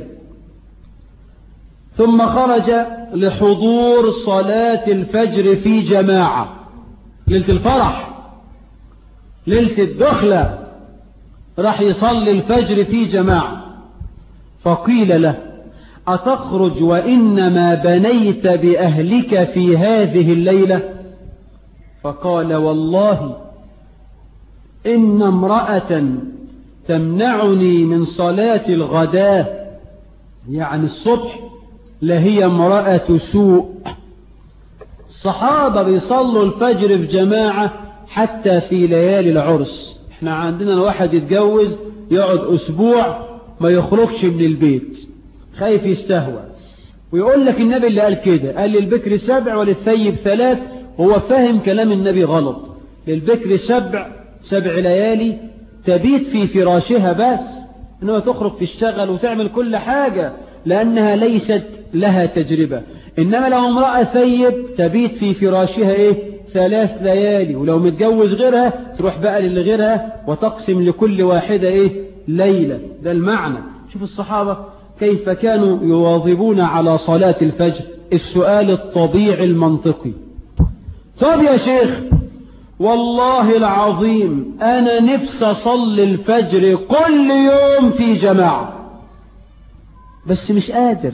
ثم خرج لحضور صلاة الفجر في جماعة ليلة الفرح ليلة الدخلة راح يصلي الفجر في جماعة فقيل له أتخرج وإنما بنيت بأهلك في هذه الليلة فقال والله إن امرأة تمنعني من صلاة الغداء يعني الصبح لهي امرأة سوء الصحابة بيصلوا الفجر في جماعة حتى في ليالي العرس احنا عندنا واحد يتجوز يقعد اسبوع ما يخرجش من البيت خايف يستهوى ويقول لك النبي اللي قال كده قال للبكر سبع وللثيب ثلاث هو فاهم كلام النبي غلط للبكر سبع سبع ليالي تبيت في فراشها بس انها تخرج تشتغل وتعمل كل حاجة لانها ليست لها تجربة انما لو امرأة ثيب تبيت في فراشها ايه ثلاث ليالي ولو متجوز غيرها تروح بقى لغيرها وتقسم لكل واحدة ايه ليلة ده المعنى شوف الصحابة كيف كانوا يواظبون على صلاة الفجر السؤال الطبيعي المنطقي طب يا شيخ والله العظيم أنا نفسي أصلي الفجر كل يوم في جماعة بس مش قادر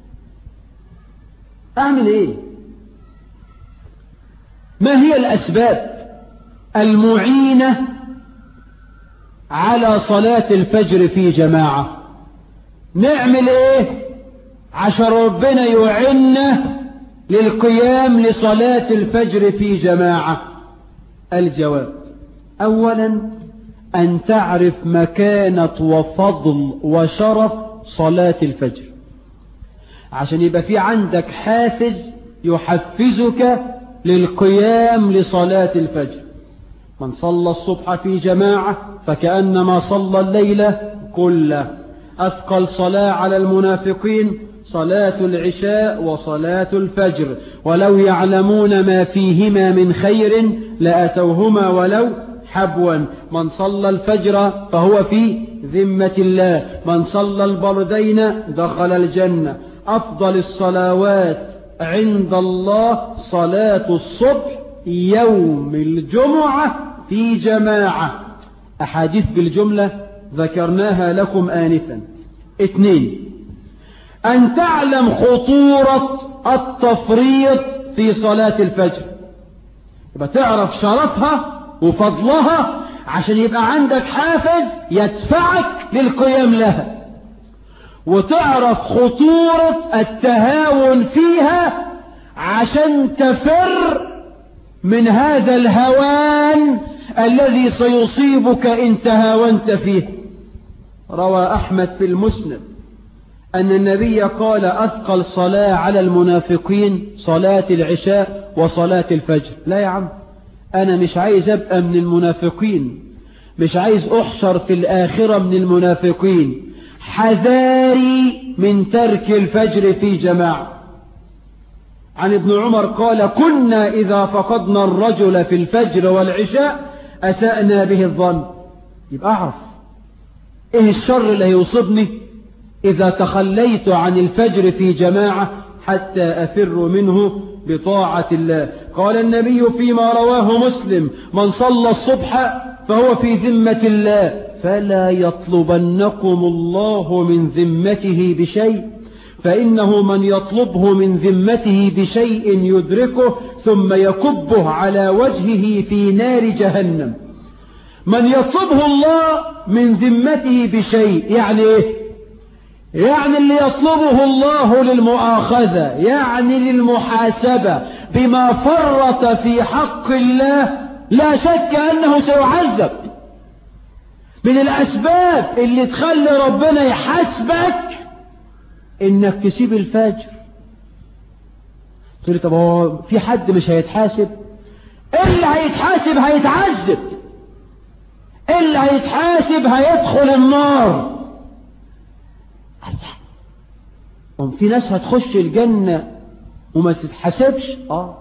أعمل إيه ما هي الأسباب المعينة على صلاة الفجر في جماعة نعمل ايه عشان ربنا يعنا للقيام لصلاة الفجر في جماعة الجواب اولا ان تعرف مكانة وفضل وشرف صلاة الفجر عشان يبقى في عندك حافز يحفزك للقيام لصلاة الفجر من صلى الصبح في جماعة فكأنما صلى الليلة كله أثقل صلاة على المنافقين صلاة العشاء وصلاة الفجر ولو يعلمون ما فيهما من خير لأتوهما ولو حبوا من صلى الفجر فهو في ذمة الله من صلى البردين دخل الجنة أفضل الصلوات عند الله صلاة الصبح يوم الجمعة في جماعة أحاديث بالجملة ذكرناها لكم آنفا اثنين أن تعلم خطورة التفريط في صلاة الفجر يبقى تعرف شرفها وفضلها عشان يبقى عندك حافز يدفعك للقيام لها وتعرف خطورة التهاون فيها عشان تفر من هذا الهوان الذي سيصيبك إن تهاونت فيه روى أحمد في المسند أن النبي قال أثقل صلاة على المنافقين صلاة العشاء وصلاة الفجر لا يا عم أنا مش عايز أبقى من المنافقين مش عايز أحشر في الآخرة من المنافقين حذاري من ترك الفجر في جماعة عن ابن عمر قال كنا إذا فقدنا الرجل في الفجر والعشاء أسأنا به الظن يبقى أعرف إيه الشر اللي هيصيبني إذا تخليت عن الفجر في جماعة حتى أفر منه بطاعة الله قال النبي فيما رواه مسلم من صلى الصبح فهو في ذمة الله فلا يطلبنكم الله من ذمته بشيء فإنه من يطلبه من ذمته بشيء يدركه ثم يكبه على وجهه في نار جهنم من يطلبه الله من ذمته بشيء يعني ايه يعني اللي يطلبه الله للمؤاخذة يعني للمحاسبة بما فرط في حق الله لا شك أنه سيعذب من الأسباب اللي تخلي ربنا يحاسبك إنك تسيب الفجر تقول لي طب هو في حد مش هيتحاسب اللي هيتحاسب هيتعذب اللي هيتحاسب هيدخل النار هم في ناس هتخش الجنة وما تتحسبش اه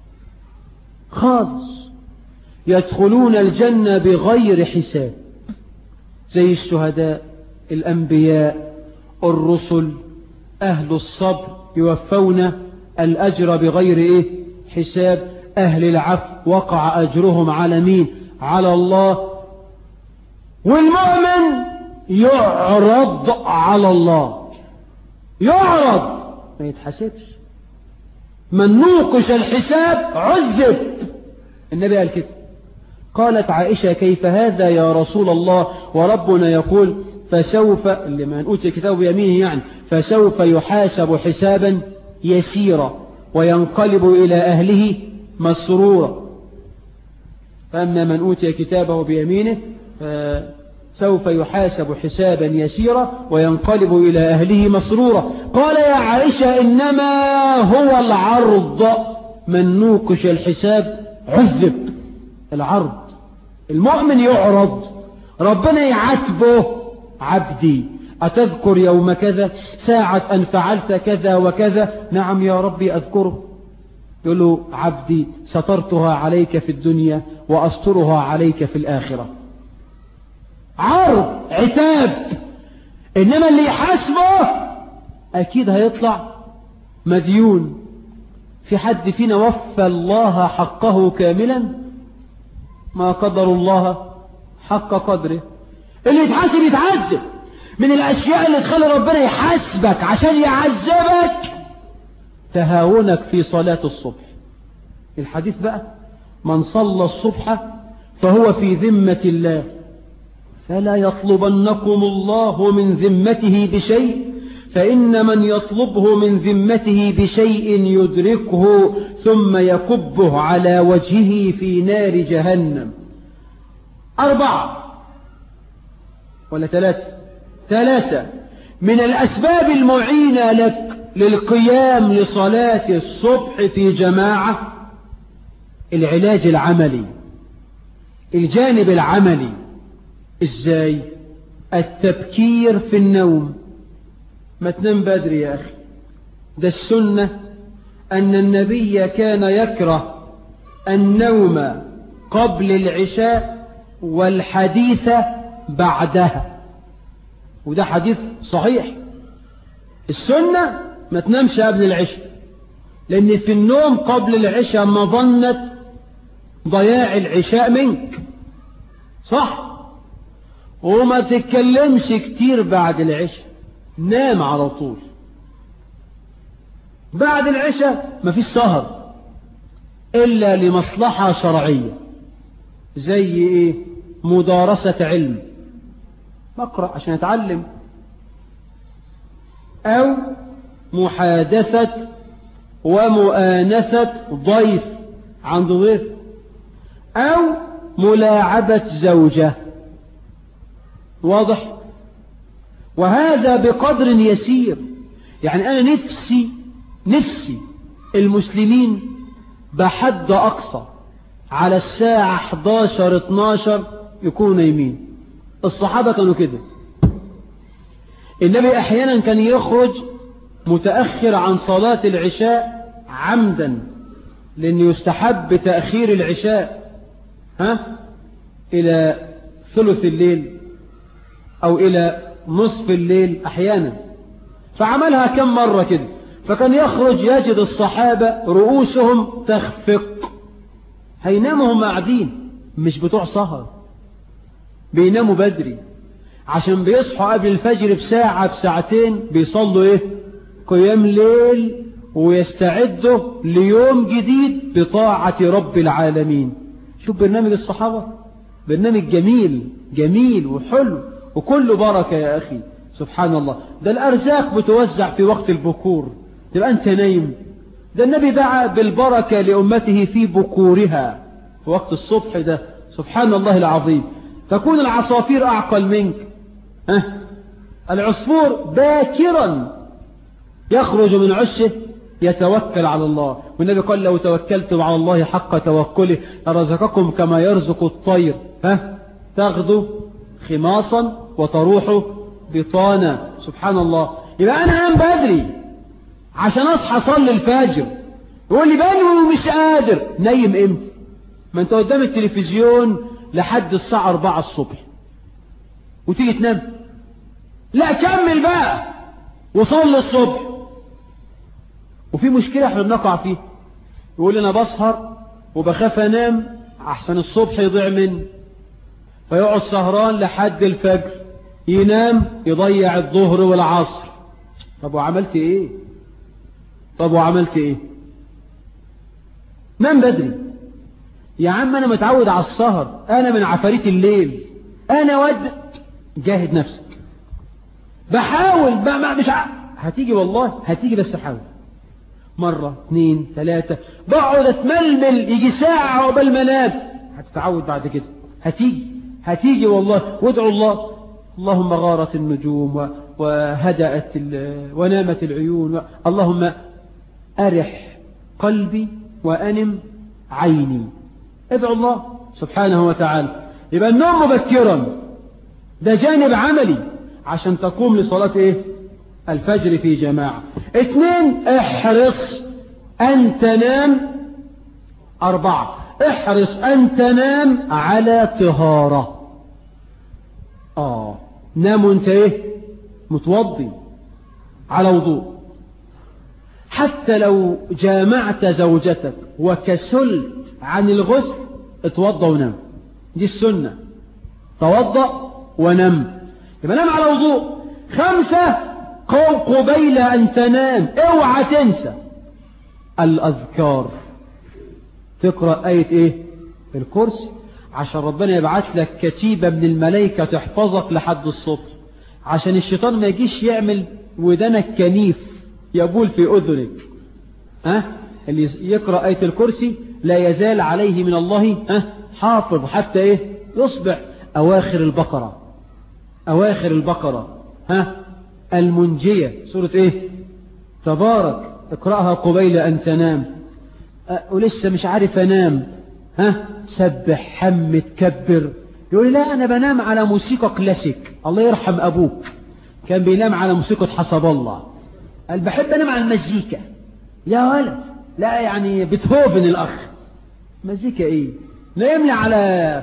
خالص يدخلون الجنة بغير حساب زي الشهداء الأنبياء الرسل أهل الصبر يوفون الأجر بغير إيه حساب أهل العفو وقع أجرهم على مين على الله والمؤمن يعرض على الله يعرض ما يتحاسبش من نوقش الحساب عذب النبي قال كده قالت عائشة كيف هذا يا رسول الله وربنا يقول فسوف اللي ما نقول كتاب بيمينه يعني فسوف يحاسب حسابا يسيرا وينقلب إلى أهله مسرورا فأما من أوتي كتابه بيمينه فسوف يحاسب حسابا يسيرا وينقلب إلى أهله مسرورا قال يا عائشة إنما هو العرض من نوقش الحساب عذب العرض المؤمن يعرض ربنا يعاتبه عبدي أتذكر يوم كذا ساعة أن فعلت كذا وكذا نعم يا ربي أذكره يقول له عبدي سترتها عليك في الدنيا وأسترها عليك في الآخرة عرض عتاب إنما اللي يحاسبه أكيد هيطلع مديون في حد فينا وفى الله حقه كاملا ما قدر الله حق قدره اللي يتحاسب يتعذب من الأشياء اللي تخلي ربنا يحاسبك عشان يعذبك تهاونك في صلاة الصبح الحديث بقى من صلى الصبح فهو في ذمة الله فلا يطلبنكم الله من ذمته بشيء فإن من يطلبه من ذمته بشيء يدركه ثم يكبه على وجهه في نار جهنم أربعة ولا ثلاثة ثلاثة من الأسباب المعينة لك للقيام لصلاة الصبح في جماعة العلاج العملي الجانب العملي ازاي التبكير في النوم ما تنام بدري يا أخي ده السنة أن النبي كان يكره النوم قبل العشاء والحديث بعدها وده حديث صحيح السنة ما تنامش قبل العشاء لأن في النوم قبل العشاء مظنة ضياع العشاء منك صح وما تتكلمش كتير بعد العشاء نام على طول بعد العشاء ما فيش سهر إلا لمصلحة شرعية زي إيه مدارسة علم مقرأ عشان أتعلم أو محادثة ومؤانثة ضيف عند ضيف أو ملاعبة زوجة واضح وهذا بقدر يسير يعني أنا نفسي نفسي المسلمين بحد أقصى على الساعة 11-12 يكونوا نايمين الصحابة كانوا كده النبي أحيانا كان يخرج متأخر عن صلاة العشاء عمدا لأنه يستحب تأخير العشاء ها إلى ثلث الليل أو إلى نصف الليل أحيانا فعملها كم مرة كده فكان يخرج يجد الصحابة رؤوسهم تخفق هيناموا هم قاعدين مش بتوع سهر بيناموا بدري عشان بيصحوا قبل الفجر بساعة بساعتين بيصلوا ايه قيام ليل ويستعدوا ليوم جديد بطاعة رب العالمين شوف برنامج الصحابة برنامج جميل جميل وحلو وكله بركة يا أخي سبحان الله ده الأرزاق بتوزع في وقت البكور تبقى أنت نايم ده النبي دعا بالبركة لأمته في بكورها في وقت الصبح ده سبحان الله العظيم تكون العصافير أعقل منك ها العصفور باكرا يخرج من عشه يتوكل على الله والنبي قال لو توكلتم على الله حق توكله لرزقكم كما يرزق الطير ها تغدو خماصا وتروح بطانا سبحان الله يبقى أنا أنام بدري عشان أصحى أصلي الفجر يقول لي بنوي ومش قادر نايم امتى ما انت قدام التلفزيون لحد الساعة 4 الصبح وتيجي تنام لا كمل بقى وصل الصبح وفي مشكلة احنا بنقع فيه يقول لي انا بسهر وبخاف انام احسن الصبح يضيع مني فيقعد سهران لحد الفجر ينام يضيع الظهر والعصر طب وعملت ايه طب وعملت ايه نام بدري يا عم انا متعود على السهر انا من عفاريت الليل انا ود جاهد نفسك بحاول بقى مش ع... هتيجي والله هتيجي بس حاول مرة اثنين ثلاثة بقعد اتململ يجي ساعة عقبال ما انام هتتعود بعد كده هتيجي هتيجي والله وادعوا الله اللهم غارت النجوم وهدأت ونامت العيون اللهم أرح قلبي وأنم عيني ادعو الله سبحانه وتعالى يبقى النوم مبكرا ده جانب عملي عشان تقوم لصلاة ايه الفجر في جماعة اثنين احرص ان تنام اربعة احرص ان تنام على طهارة اه نام وانت ايه متوضي على وضوء حتى لو جامعت زوجتك وكسلت عن الغسل اتوضى ونام دي السنة توضأ ونم يبقى نام على وضوء خمسة قبيل أن تنام اوعى تنسى الأذكار تقرأ آية ايه الكرسي عشان ربنا يبعث لك كتيبة من الملائكة تحفظك لحد الصبح عشان الشيطان ما يجيش يعمل ودنك كنيف يبول في أذنك ها أه؟ اللي يقرأ آية الكرسي لا يزال عليه من الله أه؟ حافظ حتى ايه يصبح أواخر البقرة أواخر البقرة ها المنجية سورة ايه تبارك اقرأها قبيل أن تنام أه ولسه مش عارف أنام ها سبح حمد كبر يقول لا أنا بنام على موسيقى كلاسيك الله يرحم أبوك كان بينام على موسيقى حسب الله قال بحب أنام على المزيكا يا ولد لا يعني بيتهوفن الأخ مزيكا إيه نايم لي على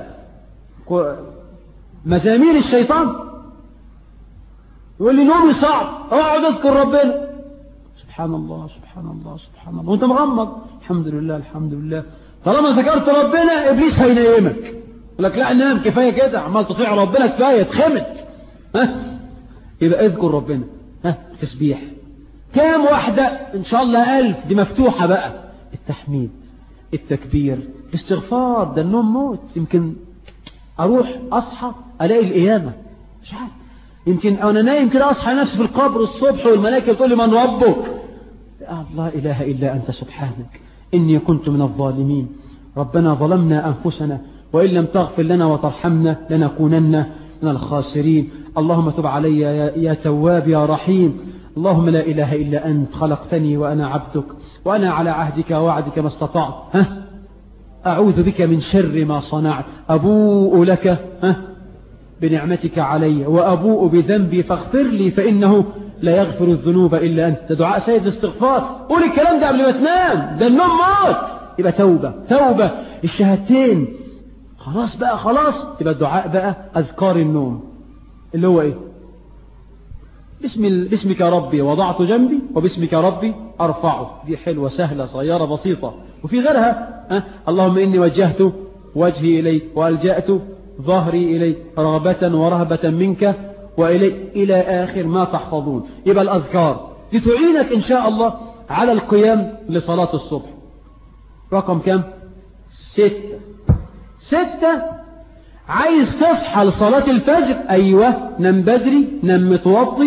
مزامير الشيطان يقول لي نومي صعب اقعد اذكر ربنا سبحان الله سبحان الله سبحان الله وانت مغمض الحمد لله الحمد لله طالما ذكرت ربنا ابليس هينيمك يقول لك لا نام كفايه كده عمال تطيع ربنا كفايه اتخمت ها يبقى اذكر ربنا ها تسبيح كام واحده ان شاء الله ألف دي مفتوحه بقى التحميد التكبير الاستغفار ده النوم موت يمكن اروح اصحى الاقي القيامه مش عارف يمكن انا نايم كده اصحى نفسي في القبر الصبح والملائكه بتقول لي من ربك الله اله الا انت سبحانك اني كنت من الظالمين ربنا ظلمنا انفسنا وان لم تغفر لنا وترحمنا لنكونن من الخاسرين اللهم تب علي يا, يا تواب يا رحيم اللهم لا اله الا انت خلقتني وانا عبدك وانا على عهدك ووعدك ما استطعت ها أعوذ بك من شر ما صنعت أبوء لك ها بنعمتك علي وأبوء بذنبي فاغفر لي فإنه لا يغفر الذنوب إلا أنت ده دعاء سيد الاستغفار قول الكلام ده قبل ما تنام ده النوم موت يبقى توبة توبة الشهادتين خلاص بقى خلاص يبقى الدعاء بقى أذكار النوم اللي هو إيه باسم باسمك ربي وضعت جنبي وباسمك ربي أرفعه دي حلوة سهلة صغيرة بسيطة وفي غيرها أه؟ اللهم إني وجهت وجهي إليك وألجأت ظهري إليك رغبة ورهبة منك وإليك إلى آخر ما تحفظون يبقى الأذكار دي تعينك إن شاء الله على القيام لصلاة الصبح رقم كم ستة ستة عايز تصحى لصلاة الفجر أيوة نم بدري نم متوضي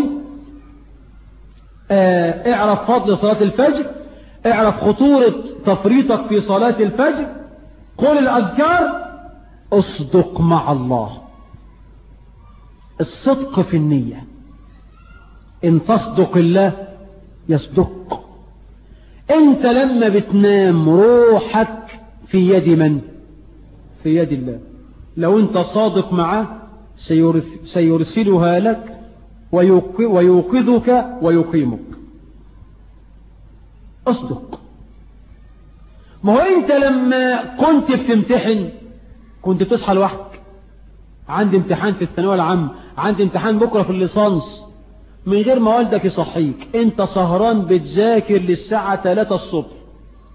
اه اعرف فضل صلاة الفجر اعرف خطورة تفريطك في صلاة الفجر قل الأذكار اصدق مع الله الصدق في النية ان تصدق الله يصدق انت لما بتنام روحك في يد من في يد الله لو انت صادق معه سيرسلها لك ويوقظك ويقيمك اصدق ما هو انت لما كنت بتمتحن كنت بتصحى لوحدك عندي امتحان في الثانويه العامه عندي امتحان بكره في الليسانس من غير ما والدك يصحيك انت سهران بتذاكر للساعه 3 الصبح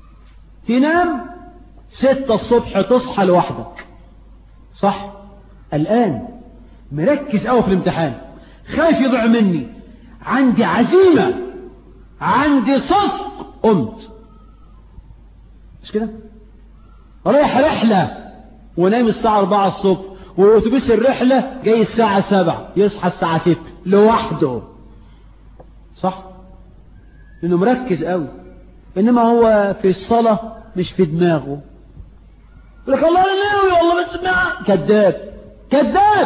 تنام 6 الصبح تصحى لوحدك صح الآن مركز قوي في الامتحان خايف يضيع مني عندي عزيمة عندي صدق قمت مش كده رايح رحلة ونايم الساعة 4 الصبح وأتوبيس الرحلة جاي الساعة 7 يصحى الساعة 6 لوحده صح لأنه مركز قوي إنما هو في الصلاة مش في دماغه يقول لك الله ناوي والله بس ما كذاب كذاب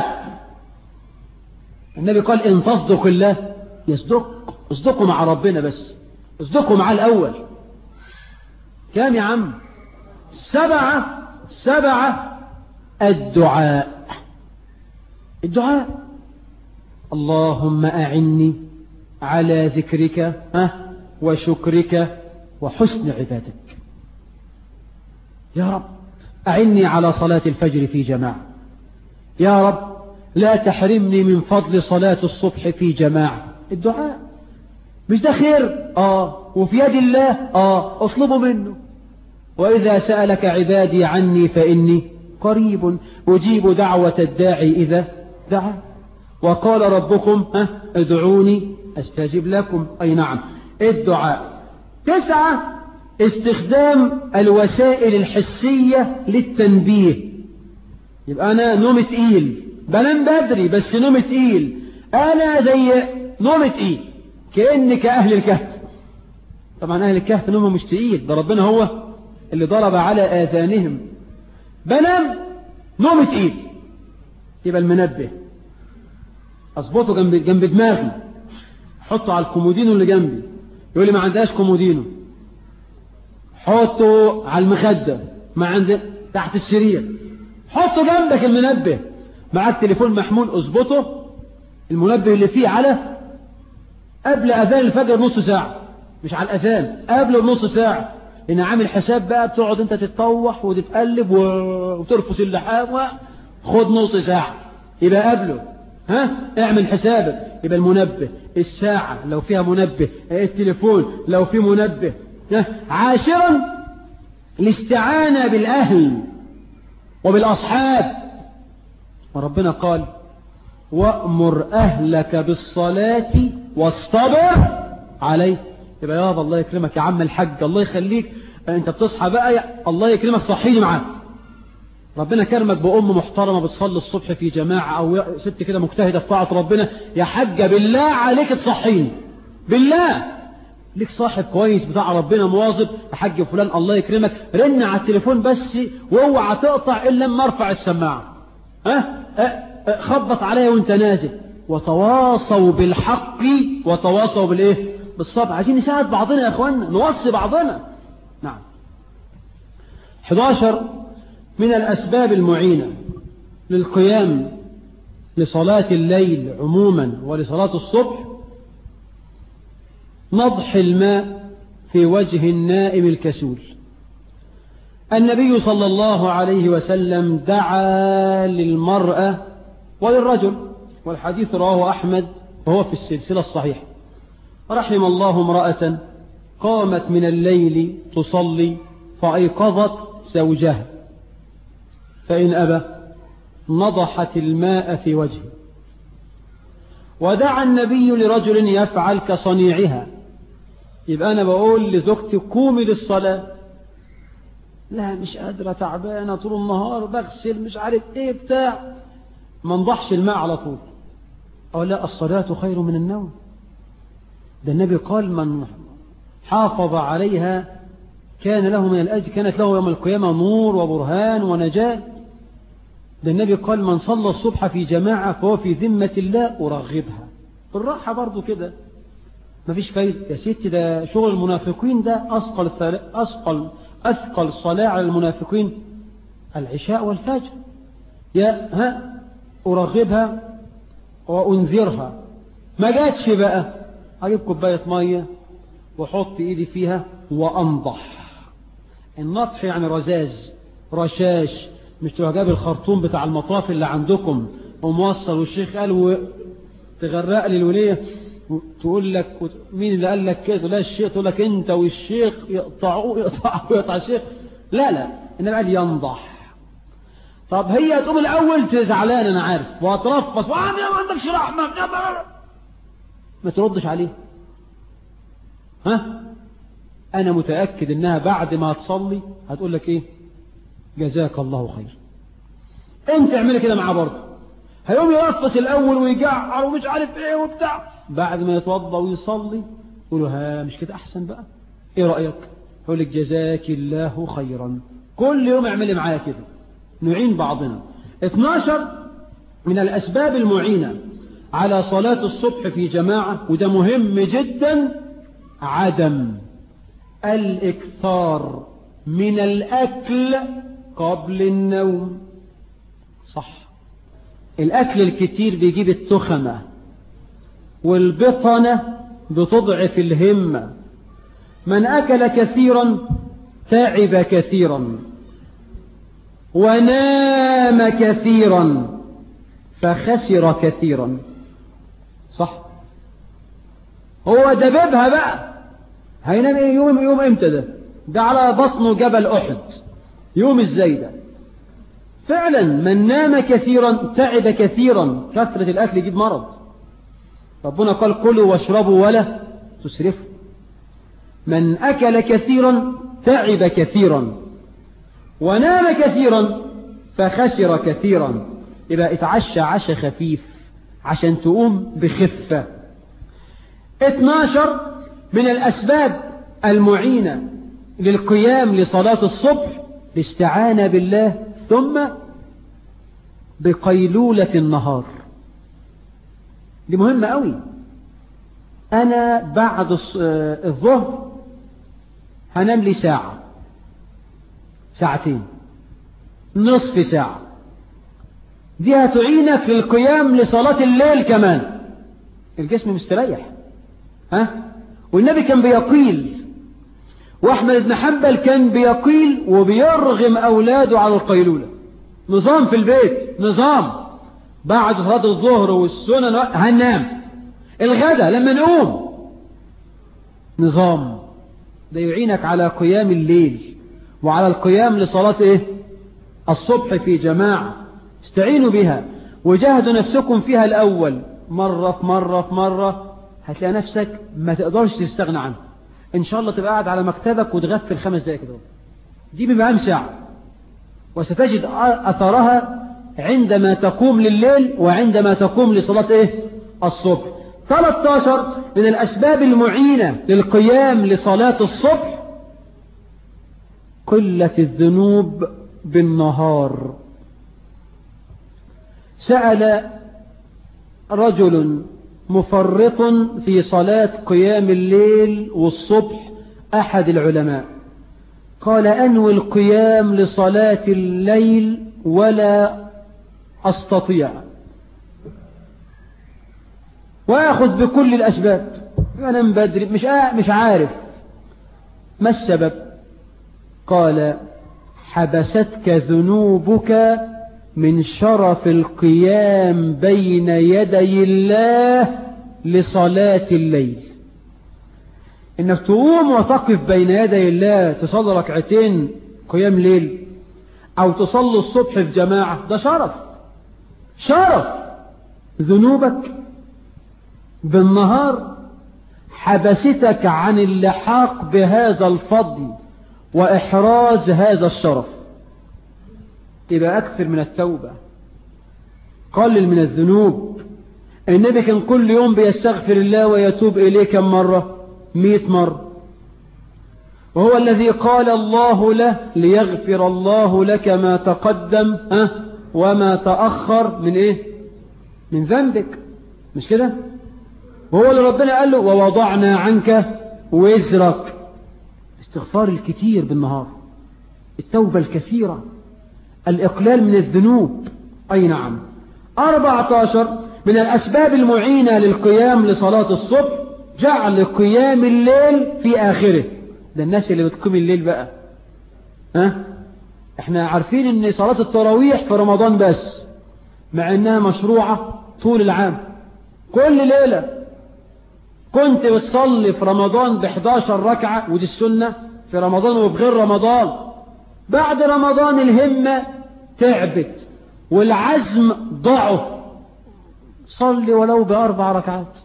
النبي قال إن تصدق الله يصدق اصدقوا مع ربنا بس اصدقوا مع الأول كام يا عم سبعة سبعة الدعاء الدعاء اللهم أعني على ذكرك ها وشكرك وحسن عبادتك يا رب أعني على صلاة الفجر في جماعة يا رب لا تحرمني من فضل صلاة الصبح في جماعة الدعاء مش ده خير آه وفي يد الله آه اطلبه منه وإذا سألك عبادي عني فإني قريب أجيب دعوة الداعي إذا دعا وقال ربكم أه ادعوني أستجب لكم أي نعم الدعاء تسعة استخدام الوسائل الحسية للتنبيه يبقى أنا نوم تقيل بنام بدري بس نوم تقيل أنا زي نوم تقيل كأني كأهل الكهف طبعا أهل الكهف نومه مش تقيل ده ربنا هو اللي ضرب على آذانهم بنام نوم تقيل يبقى المنبه أظبطه جنب, جنب دماغي حطه على الكومودينو اللي جنبي يقول لي ما عندهاش كومودينو حطه على المخدة ما عند تحت السرير حطه جنبك المنبه معاك تليفون محمول اظبطه المنبه اللي فيه على قبل أذان الفجر نص ساعة مش على الأذان قبل بنص ساعة لأن عامل حساب بقى بتقعد انت تتطوح وتتقلب وترفس اللحام خد نص ساعة يبقى قبله ها اعمل حسابك يبقى المنبه الساعة لو فيها منبه التليفون لو فيه منبه ها عاشرا الاستعانة بالأهل وبالأصحاب وربنا قال وأمر أهلك بالصلاة واصطبر عليه يبقى يابا الله يكرمك يا عم الحاج الله يخليك انت بتصحى بقى يا الله يكرمك صحيني معاك ربنا كرمك بأم محترمة بتصلي الصبح في جماعة أو ست كده مجتهدة في طاعة ربنا يا حاجة بالله عليك تصحيني بالله ليك صاحب كويس بتاع ربنا مواظب يا حاج فلان الله يكرمك رن على التليفون بس واوعى تقطع إلا لما ارفع السماعة ها أه؟ خبط عليا وانت نازل وتواصوا بالحق وتواصوا بالايه بالصبر عايزين نساعد بعضنا يا اخوانا نوصي بعضنا نعم 11 من الأسباب المعينة للقيام لصلاة الليل عموما ولصلاة الصبح نضح الماء في وجه النائم الكسول النبي صلى الله عليه وسلم دعا للمرأة وللرجل والحديث رواه أحمد وهو في السلسلة الصحيحة رحم الله امرأة قامت من الليل تصلي فأيقظت زوجها فإن أبى نضحت الماء في وجهه ودعا النبي لرجل يفعل كصنيعها يبقى أنا بقول لزوجتي قومي للصلاة لا مش قادرة تعبانة طول النهار بغسل مش عارف ايه بتاع ما نضحش الماء على طول أو لا الصلاة خير من النوم ده النبي قال من حافظ عليها كان له من الأجر كانت له يوم القيامة نور وبرهان ونجاة ده النبي قال من صلى الصبح في جماعة فهو في ذمة الله أرغبها بالراحة برضو كده مفيش فايدة يا ستي ده شغل المنافقين ده أثقل, أثقل, أثقل صلاة على المنافقين العشاء والفجر يا ها أرغبها وأنذرها ما جاتش بقى أجيب كوباية مية وحط إيدي فيها وأنضح النطح يعني رزاز رشاش مش تروح جاب الخرطوم بتاع المطاف اللي عندكم وموصل والشيخ قال و... تغرق لي الولية تقول لك مين اللي قال لك كده لا الشيخ تقول لك انت والشيخ يقطعوه يقطعوه يقطع الشيخ لا لا النبي قال ينضح طب هي تقوم الأول تزعلان أنا عارف وهترفص وعم ما عندكش رحمة ما تردش عليه ها أنا متأكد إنها بعد ما تصلي هتقول لك إيه جزاك الله خير أنت اعملي كده معاه برضه هيقوم يرفص الأول ويجعر ومش عارف إيه وبتاع بعد ما يتوضى ويصلي يقول له ها مش كده أحسن بقى إيه رأيك يقول لك جزاك الله خيرا كل يوم اعملي معايا كده نعين بعضنا 12 من الأسباب المعينة على صلاة الصبح في جماعة وده مهم جدا عدم الإكثار من الأكل قبل النوم صح الأكل الكتير بيجيب التخمة والبطنة بتضعف الهمة من أكل كثيرا تعب كثيرا ونام كثيرا فخسر كثيرا صح هو دببها بقى هينام ايه يوم يوم امتى ده ده على بطنه جبل احد يوم ازاي ده فعلا من نام كثيرا تعب كثيرا كثرة الاكل يجيب مرض ربنا قال كلوا واشربوا ولا تسرفوا من اكل كثيرا تعب كثيرا ونام كثيرا فخسر كثيرا يبقى اتعشى عشاء خفيف عشان تقوم بخفة 12 من الأسباب المعينة للقيام لصلاة الصبح الاستعانة بالله ثم بقيلولة النهار دي مهمة قوي أنا بعد الظهر هنام لي ساعة ساعتين نصف ساعة دي هتعينك للقيام لصلاة الليل كمان الجسم مستريح ها والنبي كان بيقيل واحمد بن حنبل كان بيقيل وبيرغم اولاده على القيلولة نظام في البيت نظام بعد صلاة الظهر والسنن هننام الغدا لما نقوم نظام ده يعينك على قيام الليل وعلى القيام لصلاة ايه الصبح في جماعة استعينوا بها وجاهدوا نفسكم فيها الأول مرة في مرة في مرة هتلاقي نفسك ما تقدرش تستغنى عنها إن شاء الله تبقى قاعد على مكتبك وتغفل خمس دقائق كده دي بمقام ساعة وستجد أثرها عندما تقوم لليل وعندما تقوم لصلاة إيه؟ الصبح 13 من الأسباب المعينة للقيام لصلاة الصبح قلة الذنوب بالنهار سأل رجل مفرط في صلاة قيام الليل والصبح أحد العلماء قال أنوي القيام لصلاة الليل ولا أستطيع وأخذ بكل الأسباب أنا بدري مش مش عارف ما السبب قال حبستك ذنوبك من شرف القيام بين يدي الله لصلاة الليل انك تقوم وتقف بين يدي الله تصلي ركعتين قيام ليل او تصلي الصبح في جماعة ده شرف شرف ذنوبك بالنهار حبستك عن اللحاق بهذا الفضل وإحراز هذا الشرف يبقى أكثر من التوبة قلل من الذنوب النبي كان كل يوم بيستغفر الله ويتوب إليه كم مرة مئة مرة وهو الذي قال الله له ليغفر الله لك ما تقدم ها وما تأخر من إيه من ذنبك مش كده وهو اللي ربنا قال له ووضعنا عنك وزرك استغفار الكثير بالنهار التوبة الكثيرة الإقلال من الذنوب أي نعم 14 من الأسباب المعينة للقيام لصلاة الصبح جعل قيام الليل في آخره ده الناس اللي بتقيم الليل بقى ها احنا عارفين ان صلاة التراويح في رمضان بس مع انها مشروعة طول العام كل ليلة كنت بتصلي في رمضان ب 11 ركعة ودي السنة في رمضان وفي غير رمضان بعد رمضان الهمة تعبت والعزم ضعف صلي ولو بأربع ركعات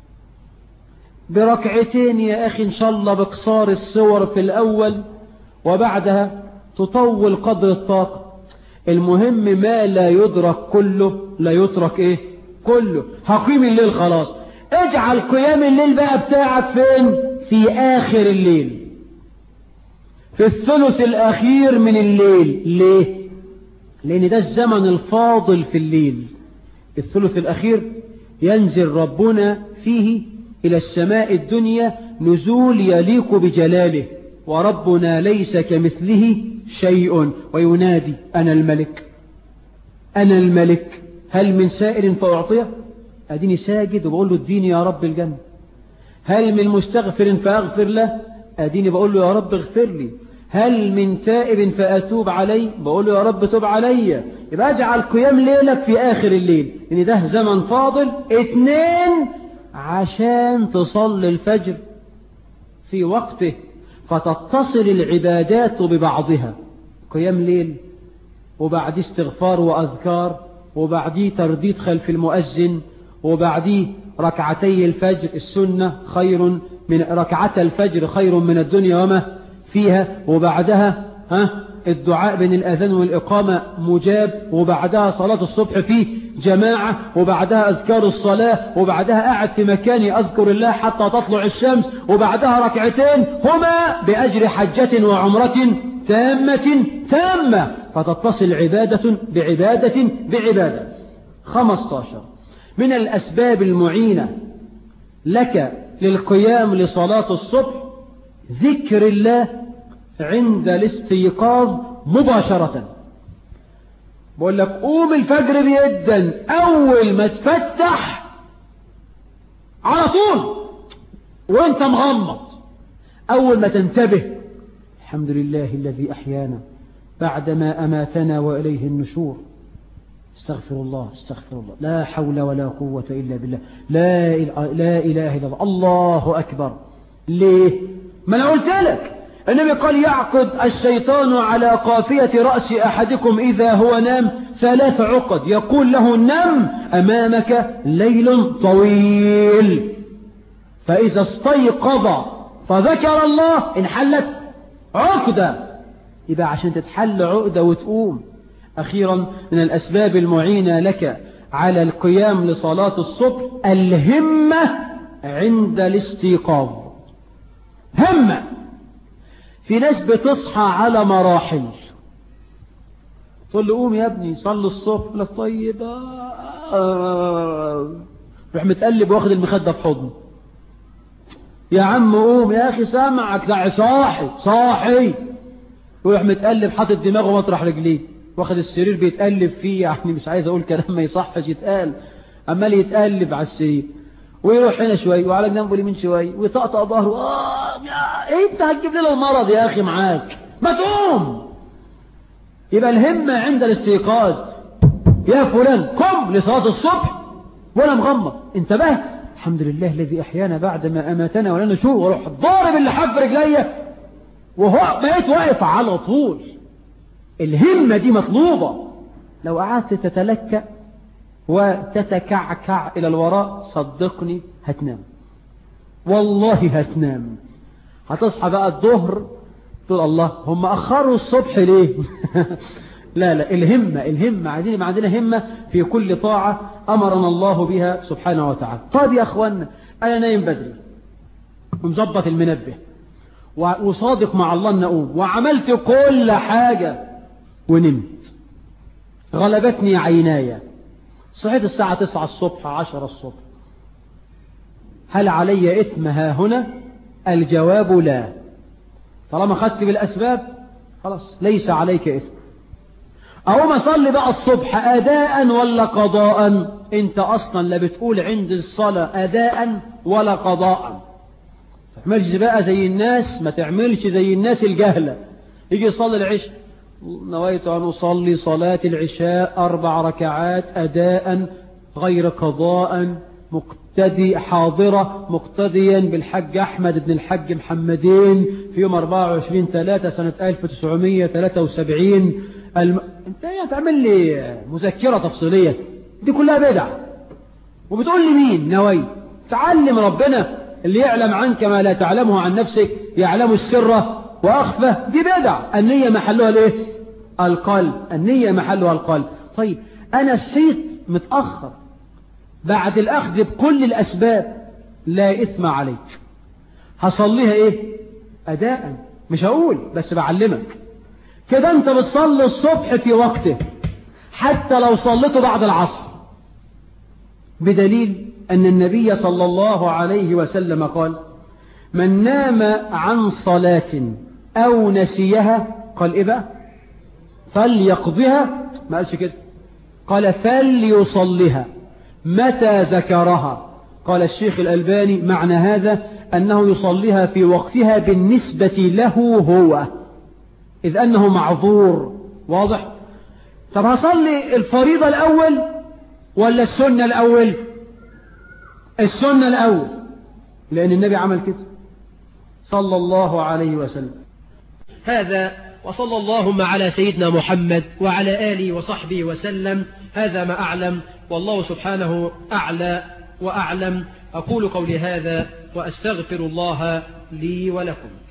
بركعتين يا أخي إن شاء الله بقصار السور في الأول وبعدها تطول قدر الطاقة المهم ما لا يدرك كله لا يترك ايه كله هقيم الليل خلاص اجعل قيام الليل بقى بتاعك فين في آخر الليل في الثلث الأخير من الليل ليه لأن ده الزمن الفاضل في الليل الثلث الأخير ينزل ربنا فيه إلى السماء الدنيا نزول يليق بجلاله وربنا ليس كمثله شيء وينادي أنا الملك أنا الملك هل من سائل فأعطيه أديني ساجد وبقول له اديني يا رب الجنة هل من مستغفر فأغفر له أديني بقول له يا رب اغفر لي هل من تائب فأتوب علي بقول له يا رب توب علي يبقى اجعل قيام ليلك في آخر الليل لأن ده زمن فاضل اتنين عشان تصلي الفجر في وقته فتتصل العبادات ببعضها قيام ليل وبعديه استغفار وأذكار وبعديه ترديد خلف المؤذن وبعديه ركعتي الفجر السنة خير من ركعة الفجر خير من الدنيا وما فيها وبعدها ها الدعاء بين الأذان والإقامة مجاب وبعدها صلاة الصبح فيه جماعة وبعدها أذكار الصلاة وبعدها قاعد في مكاني أذكر الله حتى تطلع الشمس وبعدها ركعتين هما بأجر حجة وعمرة تامة تامة فتتصل عبادة بعبادة بعبادة 15 من الأسباب المعينة لك للقيام لصلاة الصبح ذكر الله عند الاستيقاظ مباشرة بقول لك قوم الفجر بيدا أول ما تفتح على طول وانت مغمض أول ما تنتبه الحمد لله الذي أحيانا بعدما أماتنا وإليه النشور استغفر الله استغفر الله لا حول ولا قوة إلا بالله لا, لا إله إلا الله الله أكبر ليه ما أنا قلت لك النبي قال يعقد الشيطان على قافية رأس أحدكم إذا هو نام ثلاث عقد يقول له نم أمامك ليل طويل فإذا استيقظ فذكر الله انحلت عقدة يبقى عشان تتحل عقدة وتقوم أخيرا من الأسباب المعينة لك على القيام لصلاة الصبح الهمة عند الاستيقاظ همة في ناس بتصحى على مراحل تقول له قوم يا ابني صلي الصبح لك طيب روح متقلب واخد المخدة في حضنه يا عم قوم يا اخي سامعك ده صاحي صاحي ويروح متقلب حاطط دماغه مطرح رجليه واخد السرير بيتقلب فيه يعني مش عايز اقول كلام ما يصحش يتقال عمال يتقلب على السرير ويروح هنا شوي وعلى جنبه اليمين شوي ويطقطق ظهره اه ايه انت هتجيب لنا المرض يا اخي معاك ما تقوم يبقى الهمة عند الاستيقاظ يا فلان قم لصلاة الصبح ولا مغمض انتبهت الحمد لله الذي احيانا بعد ما اماتنا ولا نشور واروح ضارب اللي حف رجليا وهو بقيت واقف على طول الهمة دي مطلوبة لو قعدت تتلكأ وتتكعكع إلى الوراء صدقني هتنام والله هتنام هتصحى بقى الظهر تقول الله هم أخروا الصبح ليه لا لا الهمة الهمة عايزين ما عندنا همة في كل طاعة أمرنا الله بها سبحانه وتعالى طيب يا أخوانا أنا نايم بدري ومظبط المنبه وصادق مع الله أن أقوم وعملت كل حاجة ونمت غلبتني عيناي صحيت الساعة تسعة الصبح عشر الصبح هل علي إثم ها هنا الجواب لا طالما خدت بالأسباب خلاص ليس عليك إثم أو ما صلي بقى الصبح أداء ولا قضاء انت أصلا لا بتقول عند الصلاة أداء ولا قضاء ما تعملش بقى زي الناس ما تعملش زي الناس الجهلة يجي يصلي العشاء نويت أن أصلي صلاة العشاء أربع ركعات أداء غير قضاء مقتدي حاضرة مقتديا بالحج أحمد بن الحج محمدين في يوم 24 3 سنة 1973 الم... انت ايه تعمل لي مذكرة تفصيلية دي كلها بدع وبتقول لي مين نوي تعلم ربنا اللي يعلم عنك ما لا تعلمه عن نفسك يعلم السر وأخفى دي بدع النية محلها الايه القلب النية محلها القلب طيب أنا صحيت متأخر بعد الأخذ بكل الأسباب لا إثم عليك هصليها إيه أداء مش هقول بس بعلمك كده أنت بتصلي الصبح في وقته حتى لو صليته بعد العصر بدليل أن النبي صلى الله عليه وسلم قال من نام عن صلاة أو نسيها قال إيه بقى فليقضها ما قالش كده قال فليصلها متى ذكرها قال الشيخ الألباني معنى هذا أنه يصليها في وقتها بالنسبة له هو إذ أنه معذور واضح طب هصلي الفريضة الأول ولا السنة الأول السنة الأول لأن النبي عمل كده صلى الله عليه وسلم هذا وصلى اللهم على سيدنا محمد وعلى آله وصحبه وسلم هذا ما أعلم والله سبحانه أعلى وأعلم أقول قولي هذا وأستغفر الله لي ولكم